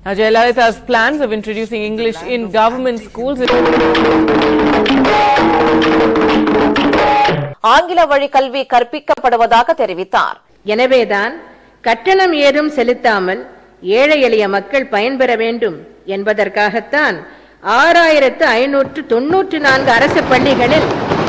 Now, Jayalalitha has plans of introducing English in government schools. ஆங்கில வழி கல்வி கற்பிக்கப்படுவதாக தெரிவித்தார் எனவேதான் கட்டணம் ஏதும் செலுத்தாமல் ஏழை எளிய மக்கள் பயன்பெற வேண்டும் என்பதற்காகத்தான் ஆறாயிரத்து ஐநூற்று தொன்னூற்று நான்கு அரசு பள்ளிகளில்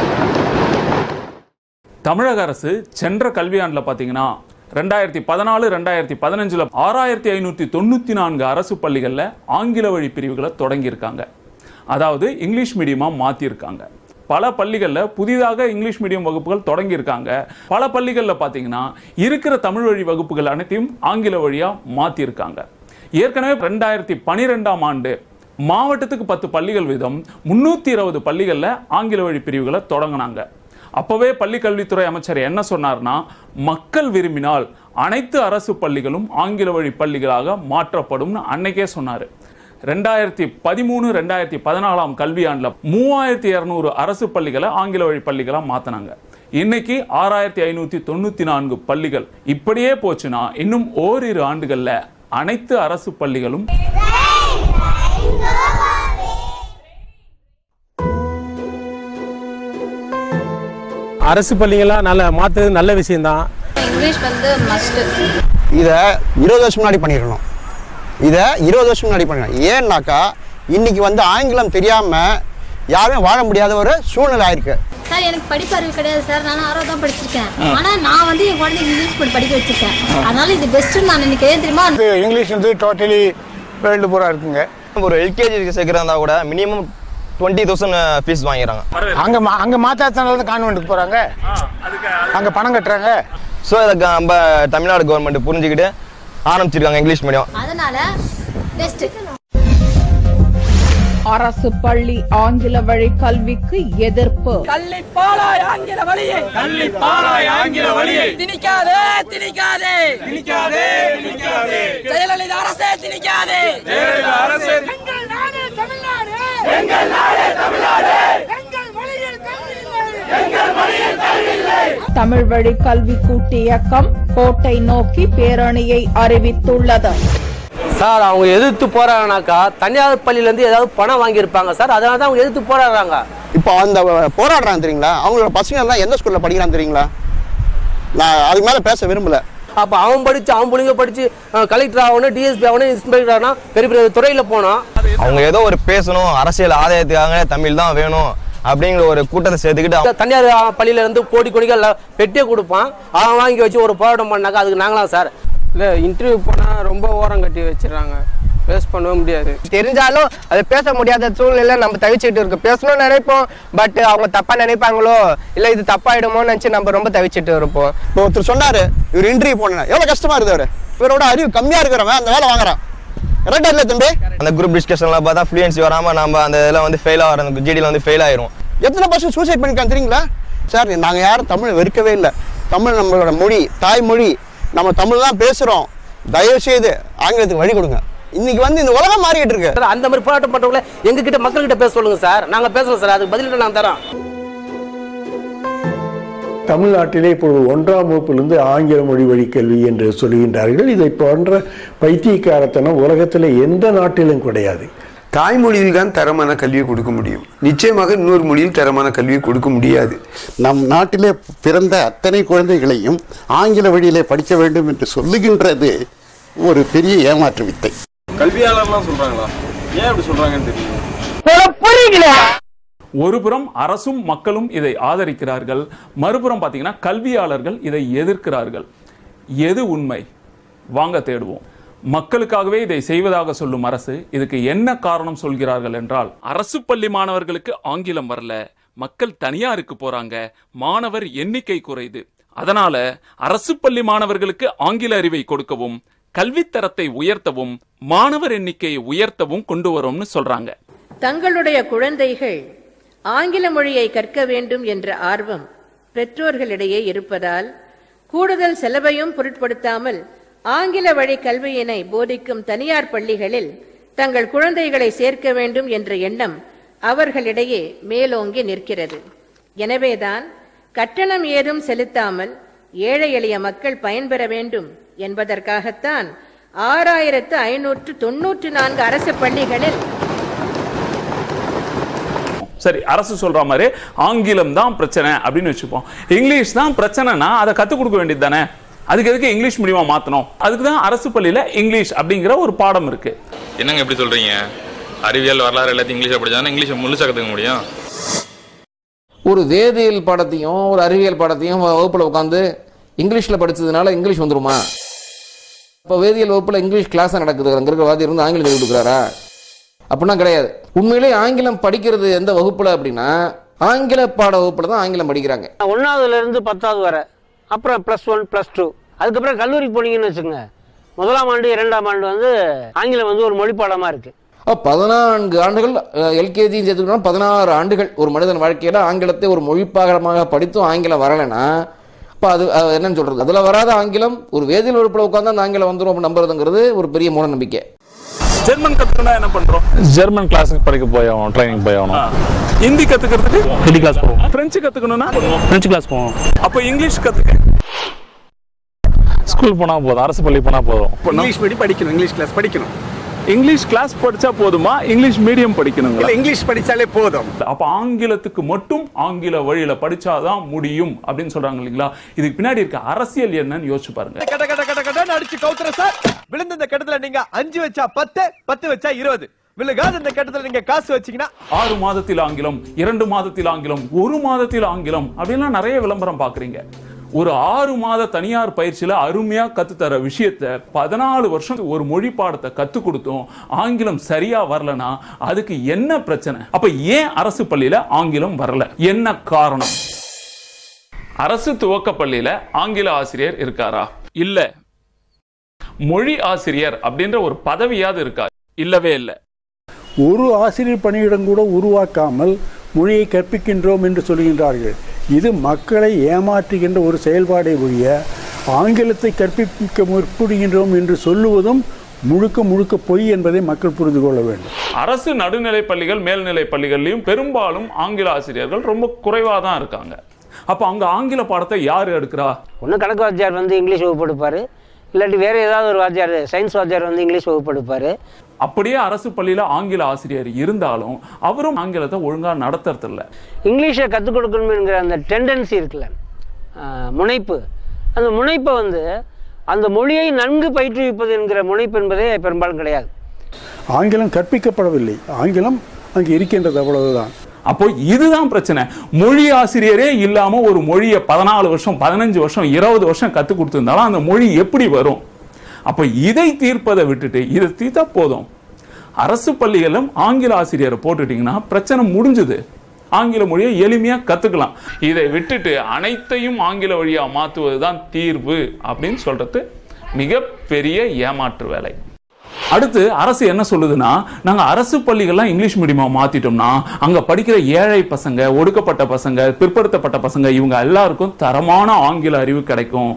தமிழக அரசு சென்ற கல்வியாண்டில் பார்த்தீங்கன்னா ரெண்டாயிரத்தி பதினாலு ரெண்டாயிரத்தி பதினஞ்சில் ஆறாயிரத்தி ஐநூற்றி தொண்ணூற்றி நான்கு அரசு பள்ளிகளில் ஆங்கில வழி பிரிவுகளை தொடங்கியிருக்காங்க அதாவது இங்கிலீஷ் மீடியமாக மாற்றிருக்காங்க பல பள்ளிகளில் புதிதாக இங்கிலீஷ் மீடியம் வகுப்புகள் தொடங்கியிருக்காங்க பல பள்ளிகளில் பார்த்தீங்கன்னா இருக்கிற தமிழ் வழி வகுப்புகள் அனைத்தையும் ஆங்கில வழியாக மாற்றிருக்காங்க ஏற்கனவே ரெண்டாயிரத்தி பனிரெண்டாம் ஆண்டு மாவட்டத்துக்கு பத்து பள்ளிகள் வீதம் முன்னூற்றி இருபது பள்ளிகளில் ஆங்கில வழி பிரிவுகளை தொடங்கினாங்க அப்பவே பள்ளி கல்வித்துறை அமைச்சர் என்ன சொன்னார்னா மக்கள் விரும்பினால் அனைத்து அரசு பள்ளிகளும் ஆங்கில வழி பள்ளிகளாக மாற்றப்படும்னு அன்னைக்கே சொன்னார் ரெண்டாயிரத்தி பதிமூணு ரெண்டாயிரத்தி பதினாலாம் கல்வியாண்டில் மூவாயிரத்தி இரநூறு அரசு பள்ளிகளை ஆங்கில வழி பள்ளிகளாக மாற்றினாங்க இன்னைக்கு ஆறாயிரத்தி ஐநூற்றி தொண்ணூற்றி நான்கு பள்ளிகள் இப்படியே போச்சுன்னா இன்னும் ஓரிரு ஆண்டுகளில் அனைத்து அரசு பள்ளிகளும் அரசு பள்ளிகள்லாம் நல்ல மாற்றுறது நல்ல விஷயம்தான் இங்கிலீஷ் வந்து மஸ்ட் இதை இருபது வருஷம் முன்னாடி பண்ணிடணும் இதை இருபது வருஷம் முன்னாடி பண்ணிடணும் ஏன்னாக்கா இன்னைக்கு வந்து ஆங்கிலம் தெரியாமல் யாருமே வாழ முடியாத ஒரு சூழ்நிலை ஆயிருக்கு சார் எனக்கு படிப்பு அறிவு கிடையாது சார் நான் ஆறாவது தான் படிச்சிருக்கேன் ஆனா நான் வந்து என் குழந்தை இங்கிலீஷ் படி- படிக்க வச்சிருக்கேன் அதனால இது பெஸ்ட்னு நான் நினைக்கிறேன் தெரியுமா இங்கிலீஷ் வந்து டோட்டலி வேர்ல்டு பூரா இருக்குங்க ஒரு எல்கேஜி சேர்க்குறதா கூட மினிமம் டுவெண்ட்டி தௌசண்ட் ஃபீஸ் வாங்கிடுறாங்க அங்க மா- அங்க மாத்தாதனால தான் கான்வென்ட்டுக்கு போறாங்க அங்க பணம் கட்டுறாங்க ஸோ இதை க- நம்ம தமிழ்நாடு கவர்மெண்ட் புரிஞ்சுக்கிட்டு ஆரம்பிச்சிருக்காங்க இங்கிலீஷ் மீடியம் அதனால பெஸ்ட் அரசு பள்ளி ஆங்கில வழி கல்விக்கு எதிர்ப்பு கள்ளிப்பாலாய் ஆங்கில வழியை கள்ளிப்பாலாய் ஆங்கில வழியை திணிக்காதே திணிக்காதே திணிக்காதே திணிக்காதே ஜெயலலிதா அரசே திணிக்காதே ஜெயலலிதா அரசே எங்கள் நாடு தமிழ்நாடு எங்கள் நாடு தமிழ்நாடு எங்கள் வழியில் கல்வி இல்லை எங்கள் வழியில் கல்வி இல்லை தமிழ் வழி கல்வி கூட்டு இயக்கம் கோட்டை நோக்கி பேரணியை அறிவித்துள்ளது சார் அவங்க எதிர்த்து போறாங்கனாக்கா தனியார் பள்ளியில இருந்து ஏதாவது பணம் வாங்கியிருப்பாங்க சார் அதனால தான் அவங்க எதிர்த்து போராடுறாங்க இப்போ அந்த போராடுறாங்க தெரியுங்களா அவங்களோட பசங்க எல்லாம் எந்த ஸ்கூலில் படிக்கிறாங்க தெரியுங்களா நான் அதுக்கு மேலே பேச விரும்பல அப்ப அவன் படிச்சு அவன் பிள்ளைங்க படிச்சு கலெக்டர் ஆகணும் டிஎஸ்பி ஆகணும் இன்ஸ்பெக்டர் ஆகணும் பெரிய பெரிய துறையில போனோம் அவங்க ஏதோ ஒரு பேசணும் அரசியல் ஆதாயத்துக்காக தமிழ் தான் வேணும் அப்படிங்கிற ஒரு கூட்டத்தை சேர்த்துக்கிட்டு தனியார் பள்ளியில இருந்து கோடி கோடிகள் பெட்டியை கொடுப்பான் அவன் வாங்கி வச்சு ஒரு போராட்டம் பண்ணாக்கா அதுக்கு நாங்களாம் சார் இல்லை இன்டர்வியூ போனால் ரொம்ப ஓரம் கட்டி வச்சிடுறாங்க வேஸ்ட் பண்ணவே முடியாது தெரிஞ்சாலும் அது பேச முடியாத சூழ்நிலை நம்ம தவிச்சிட்டு இருக்கு பேசணும்னு நினைப்போம் பட் அவங்க தப்பா நினைப்பாங்களோ இல்ல இது தப்பாயிடுமோன்னு நினைச்சு நம்ம ரொம்ப தவிச்சிட்டு இருப்போம் இப்போ ஒருத்தர் சொன்னாரு இவர் இன்டர்வியூ போன எவ்வளவு கஷ்டமா இருக்குது அவரு இவரோட அறிவு கம்மியா இருக்கிறவன் அந்த வேலை வாங்குறான் கரெக்டா இல்ல தம்பி அந்த குரூப் டிஸ்கஷன்ல பார்த்தா ஃப்ளூயன்சி வராம நம்ம அந்த இதில் வந்து ஃபெயில் ஆகிற அந்த ஜிடியில் வந்து ஃபெயில் ஆயிரும் எத்தனை பர்சன்ட் சூசைட் பண்ணிருக்காங்க தெரியுங்களா சார் நாங்க யாரும் தமிழ் வெறுக்கவே இல்லை தமிழ் நம்மளோட மொழி தாய்மொழி நம்ம தமிழ் தான் பேசுறோம் தயவு செய்து ஆங்கிலத்துக்கு வழி கொடுங்க இன்னைக்கு வந்து இந்த உலகம் மாறிட்டு இருக்கு சார் அந்த மாதிரி போராட்டம் பண்றவங்கள எங்க கிட்ட மக்கள் கிட்ட பேச சொல்லுங்க சார் நாங்க பேசலாம் சார் அதுக்கு பதிலிட்டு நாங்க தரோம் தமிழ்நாட்டிலே இப்பொழுது ஒன்றாம் வகுப்பிலிருந்து ஆங்கில மொழி வழி கல்வி என்று சொல்கின்றார்கள் இதை போன்ற பைத்தியக்காரத்தனம் உலகத்தில் எந்த நாட்டிலும் கிடையாது தாய்மொழியில் தான் தரமான கல்வியை கொடுக்க முடியும் நிச்சயமாக இன்னொரு மொழியில் தரமான கல்வியை கொடுக்க முடியாது நம் நாட்டிலே பிறந்த அத்தனை குழந்தைகளையும் ஆங்கில வழியிலே படிக்க வேண்டும் என்று சொல்லுகின்றது ஒரு பெரிய ஏமாற்று வித்தை கல்வியாளர்லாம் சொல்றாங்களா ஏன் அப்படி சொல்றாங்கன்னு தெரியல ஒருபுறம் அரசும் மக்களும் இதை ஆதரிக்கிறார்கள் மறுபுறம் பார்த்தீங்கன்னா கல்வியாளர்கள் இதை எதிர்க்கிறார்கள் எது உண்மை வாங்க தேடுவோம் மக்களுக்காகவே இதை செய்வதாக சொல்லும் அரசு இதுக்கு என்ன காரணம் சொல்கிறார்கள் என்றால் அரசு பள்ளி மாணவர்களுக்கு ஆங்கிலம் வரல மக்கள் தனியாருக்கு போறாங்க மாணவர் எண்ணிக்கை குறையுது அதனால அரசு பள்ளி மாணவர்களுக்கு ஆங்கில அறிவை கொடுக்கவும் கல்வித்தரத்தை உயர்த்தவும் மாணவர் எண்ணிக்கையை உயர்த்தவும் கொண்டு வரோம்னு சொல்றாங்க தங்களுடைய குழந்தைகள் ஆங்கில மொழியை கற்க வேண்டும் என்ற ஆர்வம் பெற்றோர்களிடையே இருப்பதால் கூடுதல் செலவையும் பொருட்படுத்தாமல் ஆங்கில வழி கல்வியினை போதிக்கும் தனியார் பள்ளிகளில் தங்கள் குழந்தைகளை சேர்க்க வேண்டும் என்ற எண்ணம் அவர்களிடையே மேலோங்கி நிற்கிறது எனவேதான் கட்டணம் ஏதும் செலுத்தாமல் ஏழை எளிய மக்கள் பயன்பெற வேண்டும் என்பதற்காகத்தான் ஆறாயிரத்து ஐநூற்று தொன்னூற்று நான்கு அரசு பள்ளிகளில் சரி அரசு சொல்ற மாதிரி ஆங்கிலம் தான் பிரச்சனை அப்படின்னு வச்சுப்போம் இங்கிலீஷ் தான் பிரச்சனைனா அதை கத்துக் கொடுக்க வேண்டியது தானே அதுக்கு எதுக்கு இங்கிலீஷ் மீடியமா மாத்தணும் அதுக்கு தான் அரசு பள்ளியில இங்கிலீஷ் அப்படிங்கிற ஒரு பாடம் இருக்கு என்னங்க எப்படி சொல்றீங்க அறிவியல் வரலாறு எல்லாத்தையும் இங்கிலீஷ்ல படிச்சாதான் இங்கிலீஷை முழுசா கத்துக்க முடியும் ஒரு வேதியியல் பாடத்தையும் ஒரு அறிவியல் பாடத்தையும் வகுப்பில் உட்காந்து இங்கிலீஷில் படிச்சதுனால இங்கிலீஷ் வந்துருமா இப்போ வேதியியல் வகுப்பில் இங்கிலீஷ் கிளாஸ் நடக்குது அங்கே இருக்கிற வாதி இருந்து ஆங்கிலம் சொல்லி கொடுக்குறாரா அப்படின்னா கிடையாது உண்மையிலே ஆங்கிலம் படிக்கிறது எந்த வகுப்பில் அப்படின்னா ஆங்கில பாட வகுப்பில் தான் ஆங்கிலம் படிக்கிறாங்க ஒன்றாவதுல இருந்து பத்தாவது வரை அப்புறம் ப்ளஸ் ஒன் ப்ளஸ் டூ அதுக்கப்புறம் கல்லூரிக்கு போனீங்கன்னு வச்சுக்கோங்க முதலாம் ஆண்டு இரண்டாம் ஆண்டு வந்து ஆங்கிலம் வந்து ஒரு மொழி பாடமாக இருக்குது அப்ப பதினான்கு ஆண்டுகள் எல்கேஜி சேர்த்துக்கணும் பதினாறு ஆண்டுகள் ஒரு மனிதன் வாழ்க்கையில ஆங்கிலத்தை ஒரு மொழிப்பாகமாக படித்தும் ஆங்கிலம் வரலைன்னா அப்ப அது அது என்னன்னு சொல்றது அதுல வராத ஆங்கிலம் ஒரு வேதியியல் வகுப்புல உட்காந்து அந்த ஆங்கிலம் வந்துரும் அப்படின்னு நம்புறதுங்கிறது ஒரு பெரிய மூட நம்பிக்கை ஜெர்மன் கத்துக்கணும்னா என்ன பண்றோம் ஜெர்மன் கிளாஸுக்கு படிக்க போய் ஆகணும் ட்ரைனிங் போய் ஆகணும் ஹிந்தி கத்துக்கிறதுக்கு ஹிந்தி கிளாஸ் போவோம் பிரெஞ்சு கத்துக்கணும்னா ஃப்ரெஞ்சு கிளாஸ் போவோம் அப்ப இங்கிலீஷ் கத்துக்க ஸ்கூல் போனா போதும் அரசு பள்ளி போனா போதும் இங்கிலீஷ் மீடியம் படிக்கணும் இங்கிலீஷ் கிளாஸ் படிக்கணும் இங்கிலீஷ் கிளாஸ் படிச்சா போதுமா இங்கிலீஷ் மீடியம் படிக்கணுங்களா இல்ல இங்கிலீஷ் படிச்சாலே போதும் அப்ப ஆங்கிலத்துக்கு மட்டும் ஆங்கில வழியில படிச்சாதான் முடியும் அப்படின்னு சொல்றாங்க இல்லைங்களா இதுக்கு பின்னாடி இருக்க அரசியல் என்னன்னு யோசிச்சு பாருங்க கட கட கட கடன்னு அடிச்சு கவுத்துற சார் விழுந்த இந்த கட்டத்துல நீங்க அஞ்சு வச்சா பத்து பத்து வச்சா இருபது விழுகாத இந்த கட்டத்துல நீங்க காசு வச்சீங்கன்னா ஆறு மாதத்தில் ஆங்கிலம் இரண்டு மாதத்தில் ஆங்கிலம் ஒரு மாதத்தில் ஆங்கிலம் அப்படின்லாம் நிறைய விளம்பரம் பாக்குறீங்க ஒரு ஆறு மாத தனியார் பயிற்சியில அருமையா கத்து தர விஷயத்த பதினாலு வருஷம் ஒரு மொழி பாடத்தை கத்து கொடுத்தோம் ஆங்கிலம் சரியா வரலனா அதுக்கு என்ன பிரச்சனை அப்ப ஏன் அரசு பள்ளியில ஆங்கிலம் வரல என்ன காரணம் அரசு துவக்க பள்ளியில ஆங்கில ஆசிரியர் இருக்காரா இல்ல மொழி ஆசிரியர் அப்படின்ற ஒரு பதவியாவது இருக்கா இல்லவே இல்லை ஒரு ஆசிரியர் பணியிடம் கூட உருவாக்காமல் மொழியை கற்பிக்கின்றோம் என்று சொல்கின்றார்கள் இது மக்களை ஏமாற்றுகின்ற ஒரு செயல்பாடை ஒழிய ஆங்கிலத்தை கற்பிக்க முற்படுகின்றோம் என்று சொல்லுவதும் முழுக்க முழுக்க பொய் என்பதை மக்கள் புரிந்து கொள்ள வேண்டும் அரசு நடுநிலை பள்ளிகள் மேல்நிலை பள்ளிகள்லயும் பெரும்பாலும் ஆங்கில ஆசிரியர்கள் ரொம்ப குறைவா தான் இருக்காங்க அப்ப அங்க ஆங்கில பாடத்தை யாரு எடுக்கிறா ஒன்று கணக்கு வாத்தியார் வந்து இங்கிலீஷ் வகுப்பு எடுப்பார் இல்லாட்டி வேறு ஏதாவது ஒரு வாத்தியார் சயின்ஸ் வாத்தியார் வந்து இங்கிலீஷ் வகுப்பு எடுப்பார் அப்படியே அரசு பள்ளியில ஆங்கில ஆசிரியர் இருந்தாலும் அவரும் ஆங்கிலத்தை ஒழுங்கா நடத்துறது இல்ல இங்கிலீஷை கற்றுக் கொடுக்கணுங்கிற அந்த டெண்டன்சி இருக்குல்ல ஆஹ், முனைப்பு அந்த முனைப்பை வந்து அந்த மொழியை நன்கு பயிற்றுவிப்பது என்கிற முனைப்பு என்பதே பெரும்பாலும் கிடையாது ஆங்கிலம் கற்பிக்கப்படவில்லை ஆங்கிலம் அங்கே இருக்கின்றது அவ்வளவுதான் அப்போ இதுதான் பிரச்சனை மொழி ஆசிரியரே இல்லாம ஒரு மொழியை பதினாலு வருஷம் பதினஞ்சு வருஷம் இருபது வருஷம் கத்து கொடுத்திருந்தாலும் அந்த மொழி எப்படி வரும் அப்ப இதை தீர்ப்பதை விட்டுட்டு இதை தீர்த்தா போதும் அரசு பள்ளிகளும் ஆங்கில ஆசிரியரை போட்டுட்டீங்கன்னா பிரச்சனை முடிஞ்சுது ஆங்கில மொழியை எளிமையா கத்துக்கலாம் இதை விட்டுட்டு அனைத்தையும் ஆங்கில வழியா மாத்துவதுதான் தீர்வு அப்படின்னு சொல்றது மிகப்பெரிய ஏமாற்று வேலை அடுத்து அரசு என்ன சொல்லுதுன்னா நாங்க அரசு பள்ளிகள்லாம் இங்கிலீஷ் மீடியமா மாத்திட்டோம்னா அங்க படிக்கிற ஏழை பசங்க ஒடுக்கப்பட்ட பசங்க பிற்படுத்தப்பட்ட பசங்க இவங்க எல்லாருக்கும் தரமான ஆங்கில அறிவு கிடைக்கும்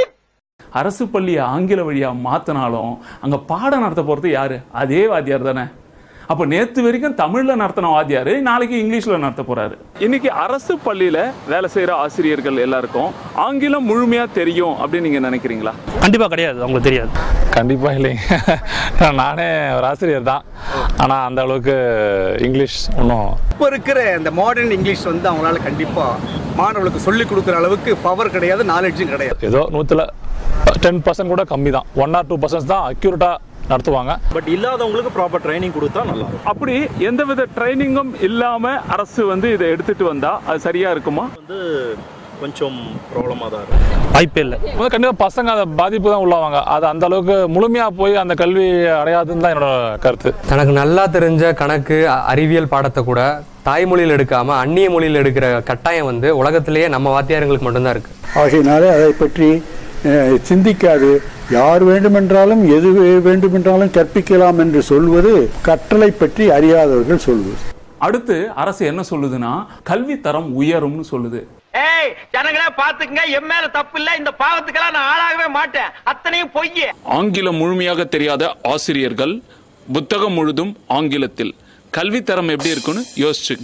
அரசு பள்ளியை ஆங்கில வழியா மாத்தினாலும் அங்க பாடம் நடத்த போறது யாரு அதே வாத்தியார் தானே அப்ப நேத்து வரைக்கும் தமிழ்ல நடத்தின வாத்தியாரு நாளைக்கு இங்கிலீஷ்ல நடத்த போறாரு இன்னைக்கு அரசு பள்ளியில வேலை செய்யற ஆசிரியர்கள் எல்லாருக்கும் ஆங்கிலம் முழுமையா தெரியும் அப்படின்னு நீங்க நினைக்கிறீங்களா கண்டிப்பா கிடையாது அவங்களுக்கு தெரியாது கண்டிப்பா இல்லைங்க நானே ஒரு ஆசிரியர் தான் ஆனா அந்த அளவுக்கு இங்கிலீஷ் ஒன்றும் இப்போ இருக்கிற இந்த மாடர்ன் இங்கிலீஷ் வந்து அவங்களால கண்டிப்பா மாணவர்களுக்கு சொல்லி கொடுக்குற அளவுக்கு பவர் கிடையாது நாலேஜும் கிடையாது ஏதோ நூத்துல டென் பர்சன்ட் கூட கம்மி தான் ஒன் ஆர் டூ பர்சன்ட் தான் அக்யூரேட்டா நடத்துவாங்க பட் இல்லாதவங்களுக்கு ப்ராப்பர் ட்ரைனிங் கொடுத்தா நல்லா இருக்கும் அப்படி எந்தவித ட்ரைனிங்கும் இல்லாம அரசு வந்து இதை எடுத்துட்டு வந்தா அது சரியா இருக்குமா வந்து கொஞ்சம் ப்ராப்ளமாக தான் இருக்கும் வாய்ப்பே இல்லை கண்டிப்பா பசங்க அதை பாதிப்பு தான் உள்ளாவாங்க அது அந்த அளவுக்கு முழுமையா போய் அந்த கல்வி அடையாதுன்னு தான் என்னோட கருத்து தனக்கு நல்லா தெரிஞ்ச கணக்கு அ- அறிவியல் பாடத்தை கூட தாய்மொழியில் எடுக்காம அந்நிய மொழியில் எடுக்கிற கட்டாயம் வந்து உலகத்திலேயே நம்ம வாத்தியாரங்களுக்கு மட்டும்தான் இருக்கு ஆகையினாலே அதை பற்றி அஹ், சிந்திக்காது யார் வேண்டுமென்றாலும் எது வே- வேண்டுமென்றாலும் கற்பிக்கலாம் என்று சொல்வது கற்றலை பற்றி அறியாதவர்கள் சொல்வது அடுத்து அரசு என்ன சொல்லுதுன்னா கல்வி தரம் உயரும்னு சொல்லுது ஏய் ஜனங்களே பாத்துக்கங்க என் மேல தப்பு இல்ல இந்த பாவத்துக்கெல்லாம் நான் ஆளாகவே மாட்டேன் அத்தனையும் பொய் ஆங்கிலம் முழுமையாக தெரியாத ஆசிரியர்கள் புத்தகம் முழுதும் ஆங்கிலத்தில் கல்வி தரம் எப்படி இருக்குன்னு யோசிச்சுக்குங்க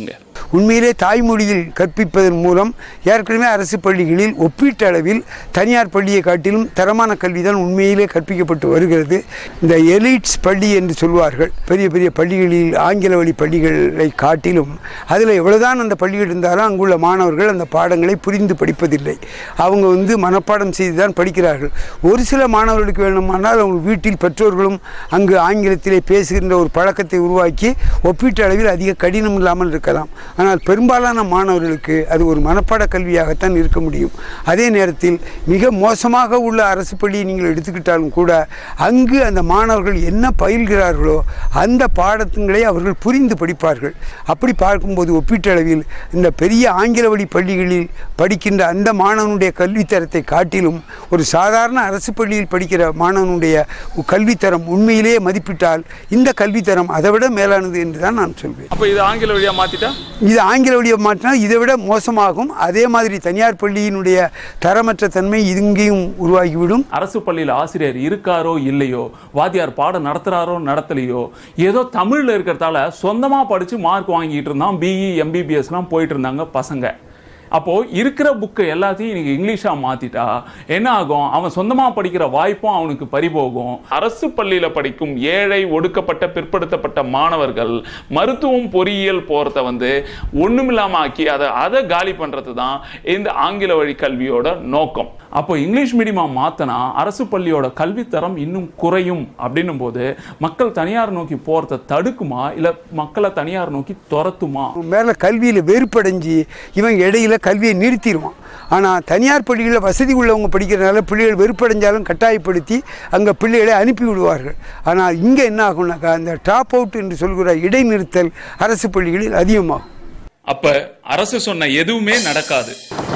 உண்மையிலே தாய்மொழியில் கற்பிப்பதன் மூலம் ஏற்கனவே அரசு பள்ளிகளில் ஒப்பீட்டளவில் தனியார் பள்ளியை காட்டிலும் தரமான கல்வி தான் உண்மையிலே கற்பிக்கப்பட்டு வருகிறது இந்த எலிட்ஸ் பள்ளி என்று சொல்வார்கள் பெரிய பெரிய பள்ளிகளில் ஆங்கில வழி பள்ளிகளை காட்டிலும் அதில் எவ்வளவுதான் அந்த பள்ளிகள் இருந்தாலும் அங்குள்ள மாணவர்கள் அந்த பாடங்களை புரிந்து படிப்பதில்லை அவங்க வந்து மனப்பாடம் செய்து தான் படிக்கிறார்கள் ஒரு சில மாணவர்களுக்கு வேணுமானால் அவங்க வீட்டில் பெற்றோர்களும் அங்கு ஆங்கிலத்திலே பேசுகின்ற ஒரு பழக்கத்தை உருவாக்கி ஒப்பீட்டு அளவில் அதிக கடினம் இல்லாமல் இருக்கலாம் ஆனால் பெரும்பாலான மாணவர்களுக்கு அது ஒரு மனப்பாட கல்வியாகத்தான் இருக்க முடியும் அதே நேரத்தில் மிக மோசமாக உள்ள அரசு பள்ளியை நீங்கள் எடுத்துக்கிட்டாலும் கூட அங்கு அந்த மாணவர்கள் என்ன பயில்கிறார்களோ அந்த பாடத்துங்களை அவர்கள் புரிந்து படிப்பார்கள் அப்படி பார்க்கும்போது ஒப்பீட்டளவில் இந்த பெரிய ஆங்கில வழி பள்ளிகளில் படிக்கின்ற அந்த மாணவனுடைய கல்வித்தரத்தை காட்டிலும் ஒரு சாதாரண அரசு பள்ளியில் படிக்கிற மாணவனுடைய கல்வித்தரம் உண்மையிலேயே மதிப்பிட்டால் இந்த கல்வித்தரம் அதை விட மேலானது என்று தான் நான் சொல்வேன் அப்ப இது ஆங்கில வழியா மாத்திட்டா இது ஆங்கில வழியை மாற்றினால் இதை விட மோசமாகும் அதே மாதிரி தனியார் பள்ளியினுடைய தரமற்ற தன்மை இங்கேயும் உருவாகிவிடும் அரசு பள்ளியில் ஆசிரியர் இருக்காரோ இல்லையோ வாத்தியார் பாடம் நடத்துறாரோ நடத்தலையோ ஏதோ தமிழ்ல இருக்கிறதால சொந்தமா படிச்சு மார்க் வாங்கிட்டு இருந்தான் பிஇ எம்பிபிஎஸ்லாம் போயிட்டு இருந்தாங்க பசங்க அப்போ இருக்கிற புக்கை எல்லாத்தையும் இன்னைக்கு இங்கிலீஷா மாத்திட்டா என்ன ஆகும் அவன் சொந்தமா படிக்கிற வாய்ப்பும் அவனுக்கு பறிபோகும் அரசு பள்ளியில படிக்கும் ஏழை ஒடுக்கப்பட்ட பிற்படுத்தப்பட்ட மாணவர்கள் மருத்துவம் பொறியியல் போறத வந்து ஒண்ணுமில்லாம ஆக்கி அதை அதை காலி பண்றது தான் இந்த ஆங்கில வழி கல்வியோட நோக்கம் அப்போ இங்கிலீஷ் மீடியமா மாத்தினா அரசு பள்ளியோட கல்வித்தரம் இன்னும் குறையும் அப்படின்னும் போது மக்கள் தனியார் நோக்கி போறத தடுக்குமா இல்ல மக்களை தனியார் நோக்கி துரத்துமா மேலே கல்வியில் வெறுப்படைஞ்சு இவன் இடையில கல்வியை நிறுத்திடுவான் ஆனால் தனியார் பள்ளிகளில் வசதி உள்ளவங்க படிக்கிறதுனால பிள்ளைகள் வெறுப்படைஞ்சாலும் கட்டாயப்படுத்தி அங்கே பிள்ளைகளை அனுப்பி விடுவார்கள் ஆனால் இங்கே என்ன ஆகும்னாக்கா அந்த டாப் அவுட் என்று சொல்கிற இடைநிறுத்தல் அரசு பள்ளிகளில் அதிகமாகும் அப்ப அரசு சொன்ன எதுவுமே நடக்காது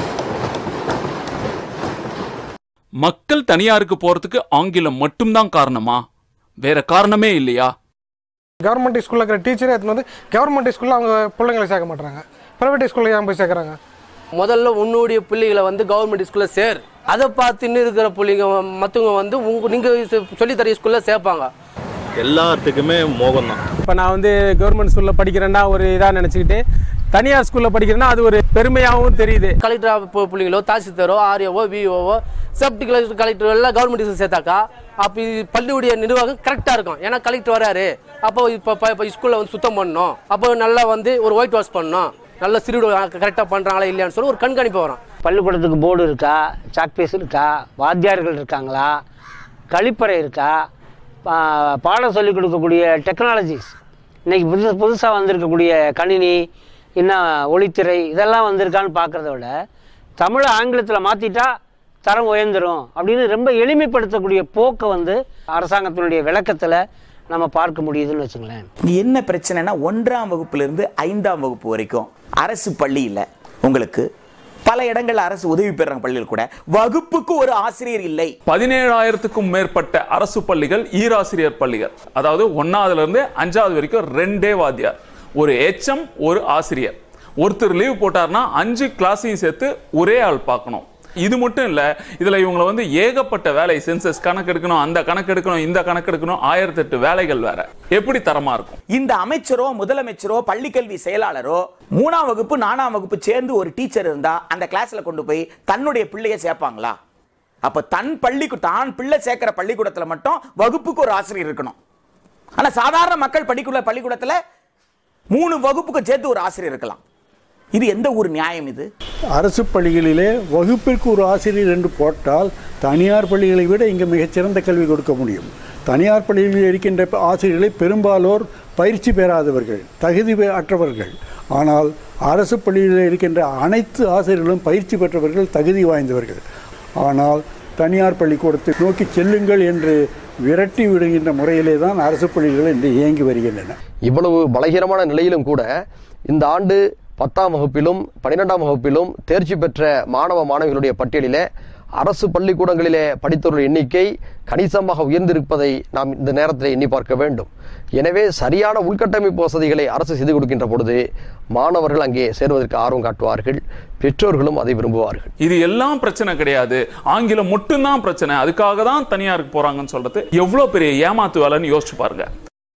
மக்கள் தனியாருக்கு போறதுக்கு ஆங்கிலம் மட்டும்தான் காரணமா வேற காரணமே இல்லையா கவர்மெண்ட் ஸ்கூலில் இருக்கிற டீச்சரே எடுத்துன்னு வந்து கவர்மெண்ட் ஸ்கூலில் அவங்க பிள்ளைங்களை சேர்க்க மாட்டாங்க ப்ரைவேட் ஸ்கூலில் ஏன் போய் சேர்க்குறாங்க முதல்ல உன்னுடைய பிள்ளைகளை வந்து கவர்மெண்ட் ஸ்கூலில் சேர் அதை பார்த்துன்னு இருக்கிற பிள்ளைங்க மற்றவங்க வந்து உங்க நீங்கள் சொல்லித்தர ஸ்கூலில் சேர்ப்பாங்க எல்லாத்துக்குமே மோகம் தான் இப்போ நான் வந்து கவர்மெண்ட் ஸ்கூலில் படிக்கிறேன்னா ஒரு இதாக நினச்சிக்கிட்டு தனியார் ஸ்கூலில் படிக்கிறேன்னா அது ஒரு பெருமையாகவும் தெரியுது கலெக்டர் பிள்ளைங்களோ தாசில்தாரோ ஆர்ஓவோ விஓவோ செப்டி கலெக்டர் கலெக்டர் எல்லாம் கவர்மெண்ட் ஸ்கூல் சேர்த்தாக்கா அப்போ இது பள்ளியுடைய நிர்வாகம் கரெக்டாக இருக்கும் ஏன்னா கலெக்டர் வராரு அப்போ இப்போ இப்போ ஸ்கூலில் வந்து சுத்தம் பண்ணணும் அப்போ நல்லா வந்து ஒரு ஒயிட் வாஷ் பண்ணணும் நல்ல சிறுடு கரெக்டாக பண்ணுறாங்களா இல்லையான்னு சொல்லி ஒரு கண்காணிப்பு வரும் பள்ளிக்கூடத்துக்கு போர்டு இருக்கா சாக்பீஸ் இருக்கா வாத்தியார்கள் இருக்காங்களா கழிப்பறை இருக்கா பா- பாடம் சொல்லிக் கொடுக்கக்கூடிய டெக்னாலஜிஸ் இன்னைக்கு புதுசு புதுசாக வந்திருக்கக்கூடிய கணினி இன்னும் ஒளித்திரை இதெல்லாம் வந்திருக்கான்னு பார்க்குறத விட தமிழை ஆங்கிலத்தில் மாற்றிட்டா தரம் உயர்ந்துரும் அப்படின்னு ரொம்ப எளிமைப்படுத்தக்கூடிய போக்கை வந்து அரசாங்கத்தினுடைய விளக்கத்தில் நம்ம பார்க்க முடியுதுன்னு வச்சுங்களேன் இங்க என்ன பிரச்சனைனா ஒன்றாம் வகுப்புல இருந்து ஐந்தாம் வகுப்பு வரைக்கும் அரசு பள்ளியில் உங்களுக்கு பல இடங்கள்ல அரசு உதவி பெறாங்க பள்ளிகள் கூட வகுப்புக்கு ஒரு ஆசிரியர் இல்லை பதினேழாயிரத்துக்கும் மேற்பட்ட அரசு பள்ளிகள் ஈராசிரியர் பள்ளிகள் அதாவது ஒன்னாவதுல இருந்து அஞ்சாவது வரைக்கும் ரெண்டே வாத்தியார் ஒரு எச்எம் ஒரு ஆசிரியர் ஒருத்தர் லீவ் போட்டார்னா அஞ்சு கிளாஸையும் சேர்த்து ஒரே ஆள் பார்க்கணும் இது மட்டும் இல்ல இதுல இவங்களை வந்து ஏகப்பட்ட வேலை சென்சஸ் கணக்கு எடுக்கணும் அந்த கணக்கு எடுக்கணும் இந்த கணக்கு எடுக்கணும் ஆயிரத்தி எட்டு வேலைகள் வேற எப்படி தரமா இருக்கும் இந்த அமைச்சரோ முதலமைச்சரோ பள்ளிக்கல்வி செயலாளரோ மூணாம் வகுப்பு நாலாம் வகுப்பு சேர்ந்து ஒரு டீச்சர் இருந்தா அந்த கிளாஸ்ல கொண்டு போய் தன்னுடைய பிள்ளைய சேர்ப்பாங்களா அப்ப தன் பள்ளிக்கு தான் பிள்ளை சேர்க்கிற பள்ளிக்கூடத்துல மட்டும் வகுப்புக்கு ஒரு ஆசிரியர் இருக்கணும் ஆனா சாதாரண மக்கள் படிக்குள்ள பள்ளிக்கூடத்துல மூணு வகுப்புக்கு சேர்த்து ஒரு ஆசிரியர் இருக்கலாம் இது எந்த ஒரு நியாயம் இது அரசு பள்ளிகளிலே வகுப்பிற்கு ஒரு ஆசிரியர் என்று போட்டால் தனியார் பள்ளிகளை விட இங்கே மிகச்சிறந்த கல்வி கொடுக்க முடியும் தனியார் பள்ளிகளில் இருக்கின்ற ஆசிரியர்களை பெரும்பாலோர் பயிற்சி பெறாதவர்கள் தகுதி பெ- அற்றவர்கள் ஆனால் அரசு பள்ளிகளில் இருக்கின்ற அனைத்து ஆசிரியர்களும் பயிற்சி பெற்றவர்கள் தகுதி வாய்ந்தவர்கள் ஆனால் தனியார் பள்ளிக்கூடத்தை நோக்கி செல்லுங்கள் என்று விரட்டி விடுகின்ற முறையிலே தான் அரசு பள்ளிகள் இன்று இயங்கி வருகின்றன இவ்வளவு பலகீனமான நிலையிலும் கூட இந்த ஆண்டு பத்தாம் வகுப்பிலும் பன்னிரெண்டாம் வகுப்பிலும் தேர்ச்சி பெற்ற மாணவ மாணவிகளுடைய பட்டியலிலே அரசு பள்ளிக்கூடங்களிலே படித்தவர்கள் எண்ணிக்கை கணிசமாக உயர்ந்திருப்பதை நாம் இந்த நேரத்தில் எண்ணி பார்க்க வேண்டும் எனவே சரியான உள்கட்டமைப்பு வசதிகளை அரசு செய்து கொடுக்கின்ற பொழுது மாணவர்கள் அங்கே சேர்வதற்கு ஆர்வம் காட்டுவார்கள் பெற்றோர்களும் அதை விரும்புவார்கள் இது எல்லாம் பிரச்சனை கிடையாது ஆங்கிலம் மட்டும்தான் பிரச்சனை அதுக்காக தான் தனியாருக்கு போறாங்கன்னு சொல்றது எவ்வளவு பெரிய ஏமாத்து வேலைன்னு யோசிச்சு பாருங்க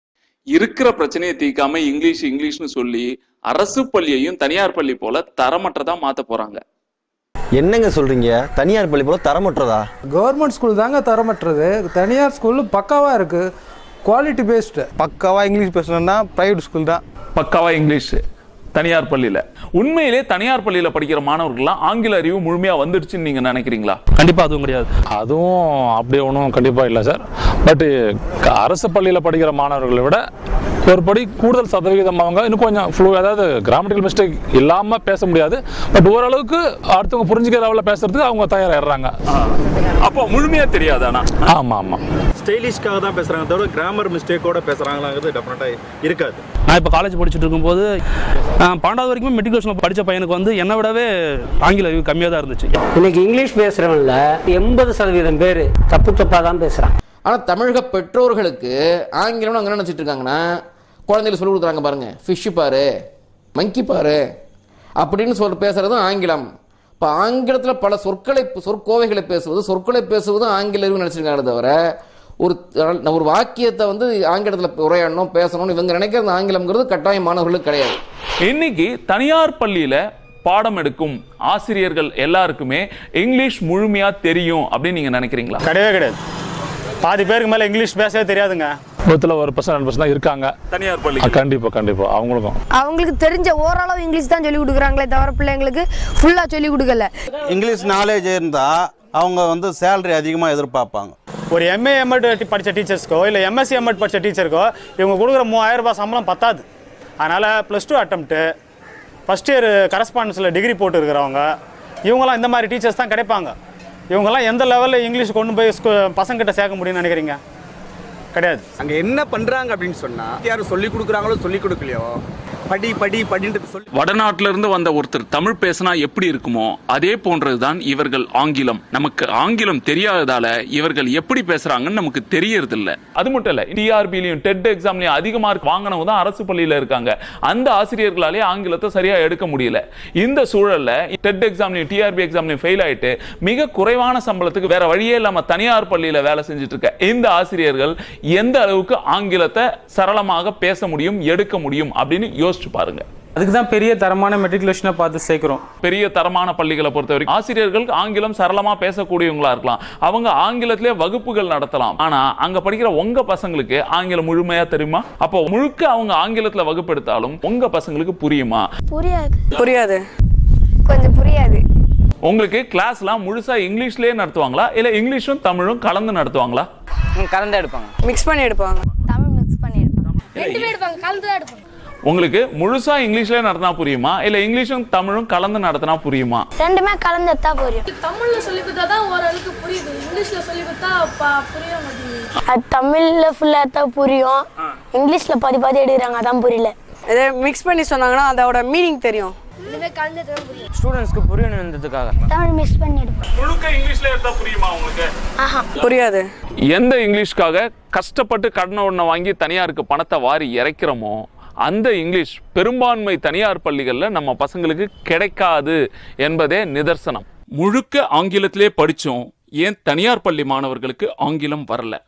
இருக்கிற பிரச்சனையை தீர்க்காம இங்கிலீஷ் இங்கிலீஷ்னு சொல்லி அரசு பள்ளியையும் தனியார் பள்ளி போல தரமற்றதா மாத்த போறாங்க என்னங்க சொல்றீங்க தனியார் பள்ளி போல தரமற்றதா கவர்மெண்ட் ஸ்கூல் தாங்க தரமற்றது தனியார் ஸ்கூல் பக்காவாக இருக்குது குவாலிட்டி பேஸ்டு பக்காவா இங்கிலீஷ் பேசணும்னா பிரைவேட் ஸ்கூல் தான் பக்காவா இங்கிலீஷ் தனியார் பள்ளியில உண்மையிலே தனியார் பள்ளியில படிக்கிற மாணவர்கள்லாம் ஆங்கில அறிவு முழுமையா வந்துடுச்சுன்னு நீங்க நினைக்கிறீங்களா கண்டிப்பா அதுவும் கிடையாது அதுவும் அப்படி ஒன்றும் கண்டிப்பா இல்லை சார் பட் அரசு பள்ளியில் படிக்கிற மாணவர்களை விட ஒரு படி கூடுதல் சதவிகிதம் அவங்க இன்னும் கொஞ்சம் ஃப்ளூ அதாவது கிராமட்டிக்கல் மிஸ்டேக் இல்லாம பேச முடியாது பட் ஓரளவுக்கு அடுத்தவங்க புரிஞ்சுக்கிற லெவலில் பேசுறதுக்கு அவங்க தயாராகிடுறாங்க அப்போ முழுமையா தெரியாது ஆனா ஆமா ஆமா ஸ்டைலிஷ்காக தான் பேசுறாங்க தவிர கிராமர் மிஸ்டேக்கோட பேசுறாங்களாங்கிறது டெஃபினட்டா இருக்காது நான் இப்போ காலேஜ் படிச்சுட்டு இருக்கும்போது ஆஹ், பன்னெண்டாவது வரைக்கும் மெட்ரிகுலேஷனில் படித்த பையனுக்கு வந்து என்னை விடவே ஆங்கில அறிவு கம்மியாக தான் இருந்துச்சு இன்னைக்கு இங்கிலீஷ் பேசுறவன்ல எண்பது சதவீதம் பேர் தப்பு தப்பா தான் பேசுறான் ஆனால் தமிழக பெற்றோர்களுக்கு ஆங்கிலம்னு அங்கே நினச்சிட்டு இருக்காங்கன்னா குழந்தைகளுக்கு சொல்லி கொடுக்குறாங்க பாருங்க ஃபிஷ்ஷு பாரு மங்கி பாரு அப்படின்னு சொல் பேசுறதும் ஆங்கிலம் இப்போ ஆங்கிலத்தில் பல சொற்களை சொற்கோவைகளை பேசுவது சொற்களை பேசுவதும் ஆங்கில அறிவு நினச்சிருக்காங்க தவிர ஒரு ஒரு வாக்கியத்தை வந்து ஆங்கிலத்தில் உரையாடணும் பேசணும்னு இவங்க நினைக்கிறது ஆங்கிலம்ங்கிறது கட்டாயம் மாணவர்களுக்கு கிடையாது இன்னைக்கு தனியார் பள்ளியில பாடம் எடுக்கும் ஆசிரியர்கள் எல்லாருக்குமே இங்கிலீஷ் முழுமையா தெரியும் அப்படின்னு நீங்க நினைக்கிறீங்களா கிடையவே கிடையாது பாதி பேருக்கு மேல இங்கிலீஷ் பேசவே தெரியாதுங்க நூற்றில் ஒரு பர்சன்ட் ரெண்டு பர்சன்ட் தான் இருக்காங்க தனியார் பள்ளி கண்டிப்பா கண்டிப்பா அவங்களுக்கும் அவங்களுக்கு தெரிஞ்ச ஓரளவு இங்கிலீஷ் தான் சொல்லி கொடுக்குறாங்களே தவிர பிள்ளைங்களுக்கு ஃபுல்லாக சொல்லி கொடுக்கல இங்கிலீஷ் நாலேஜ் இருந்தா அவங்க வந்து சேலரி அதிகமாக எதிர்பார்ப்பாங்க ஒரு எம்ஏ எம்எட் படித்த டீச்சர்ஸ்க்கோ இல்லை எம்எஸ்சி எம்எட் படித்த டீச்சருக்கோ இவங்க கொடுக்குற மூவாயிரம் ரூபாய் சம்பளம் பத்தாது அதனால் plus two attempt first year கரஸ்பாண்டன்ஸில் டிகிரி போட்டு இருக்கிறவங்க இவங்கெல்லாம் இந்த மாதிரி டீச்சர்ஸ் தான் கிடைப்பாங்க இவங்கெல்லாம் எந்த லெவலில் இங்கிலீஷ் கொண்டு போய் ஸ்கூ பசங்கிட்ட சேர்க்க முடியும்னு நினைக்கிறீங்க கிடையாது அங்கே என்ன பண்ணுறாங்க அப்படின்னு சொன்னால் யாரும் சொல்லி கொடுக்குறாங்களோ சொல்லி கொடுக்கலையோ படி படி படின்றது சொல்லி வடநாட்டுல இருந்து வந்த ஒருத்தர் தமிழ் பேசினா எப்படி இருக்குமோ அதே போன்றதுதான் இவர்கள் ஆங்கிலம் நமக்கு ஆங்கிலம் தெரியாததால இவர்கள் எப்படி பேசுறாங்கன்னு நமக்கு தெரியறது இல்ல அது மட்டும் இல்ல டிஆர்பிலையும் டெட் எக்ஸாம்லயும் அதிக மார்க் வாங்கினவங்க தான் அரசு பள்ளியில இருக்காங்க அந்த ஆசிரியர்களாலே ஆங்கிலத்தை சரியா எடுக்க முடியல இந்த சூழல்ல டெட் எக்ஸாம்லயும் டிஆர்பி எக்ஸாம்லயும் ஃபெயில் ஆயிட்டு மிக குறைவான சம்பளத்துக்கு வேற வழியே இல்லாம தனியார் பள்ளியில வேலை செஞ்சுட்டு இருக்க இந்த ஆசிரியர்கள் எந்த அளவுக்கு ஆங்கிலத்தை சரளமாக பேச முடியும் எடுக்க முடியும் அப்படின்னு யோசிச்சு பாருங்க அதுக்கு தான் பெரிய தரமான மெட்ரிகுலேஷனை பார்த்து சேர்க்குறோம் பெரிய தரமான பள்ளிகளை பொறுத்த வரைக்கும் ஆசிரியர்கள் ஆங்கிலம் சரளமா பேசக்கூடியவங்களா இருக்கலாம் அவங்க ஆங்கிலத்திலே வகுப்புகள் நடத்தலாம் ஆனா அங்க படிக்கிற உங்க பசங்களுக்கு ஆங்கிலம் முழுமையா தெரியுமா அப்போ முழுக்க அவங்க ஆங்கிலத்துல வகுப்பு எடுத்தாலும் உங்க பசங்களுக்கு புரியுமா புரியாது புரியாது கொஞ்சம் புரியாது உங்களுக்கு கிளாஸ்லாம் முழுசா இங்கிலீஷ்லயே நடத்துவாங்களா இல்ல இங்கிலீஷும் தமிழும் கலந்து நடத்துவாங்களா கலந்து எடுப்பாங்க மிக்ஸ் பண்ணி எடுப்பாங்க தமிழ் மிக்ஸ் பண்ணி எடுப்பாங்க ரெண்டு பேர் எடுப்பாங்க கலந்து தான் எடுப்பாங்க உங்களுக்கு முழுசா இங்கிலீஷ்லயே நடத்தினா புரியுமா இல்ல இங்கிலீஷும் தமிழும் கலந்து நடத்தினா புரியுமா ரெண்டுமே கலந்து எடுத்தா புரியும் தமிழ்ல சொல்லி கொடுத்தா தான் ஓரளவுக்கு புரியுது இங்கிலீஷ்ல சொல்லி கொடுத்தா புரிய மாட்டேங்குது அது தமிழ்ல ஃபுல்லா எடுத்தா புரியும் இங்கிலீஷ்ல பாதி பாதி எடுக்கிறாங்க அதான் புரியல இதை மிக்ஸ் பண்ணி சொன்னாங்கன்னா அதோட மீனிங் தெரியும் ரெண்டுமே கலந்து எடுத்தா புரியும் ஸ்டூடெண்ட்ஸ்க்கு புரியணுன்றதுக்காக தமிழ் மிக்ஸ் பண்ணி எடுப்போம் முழுக்க இங்கிலீஷ்ல எடுத்தா புரியுமா உங்களுக்கு ஆஹா புரியாது எந்த இங்கிலீஷ்க்காக கஷ்டப்பட்டு கடனை ஒன்றை வாங்கி தனியாருக்கு பணத்தை வாரி இறைக்கிறோமோ அந்த இங்கிலீஷ் பெரும்பான்மை தனியார் பள்ளிகளில் நம்ம பசங்களுக்கு கிடைக்காது என்பதே நிதர்சனம் முழுக்க ஆங்கிலத்திலே படித்தோம் ஏன் தனியார் பள்ளி மாணவர்களுக்கு ஆங்கிலம் வரல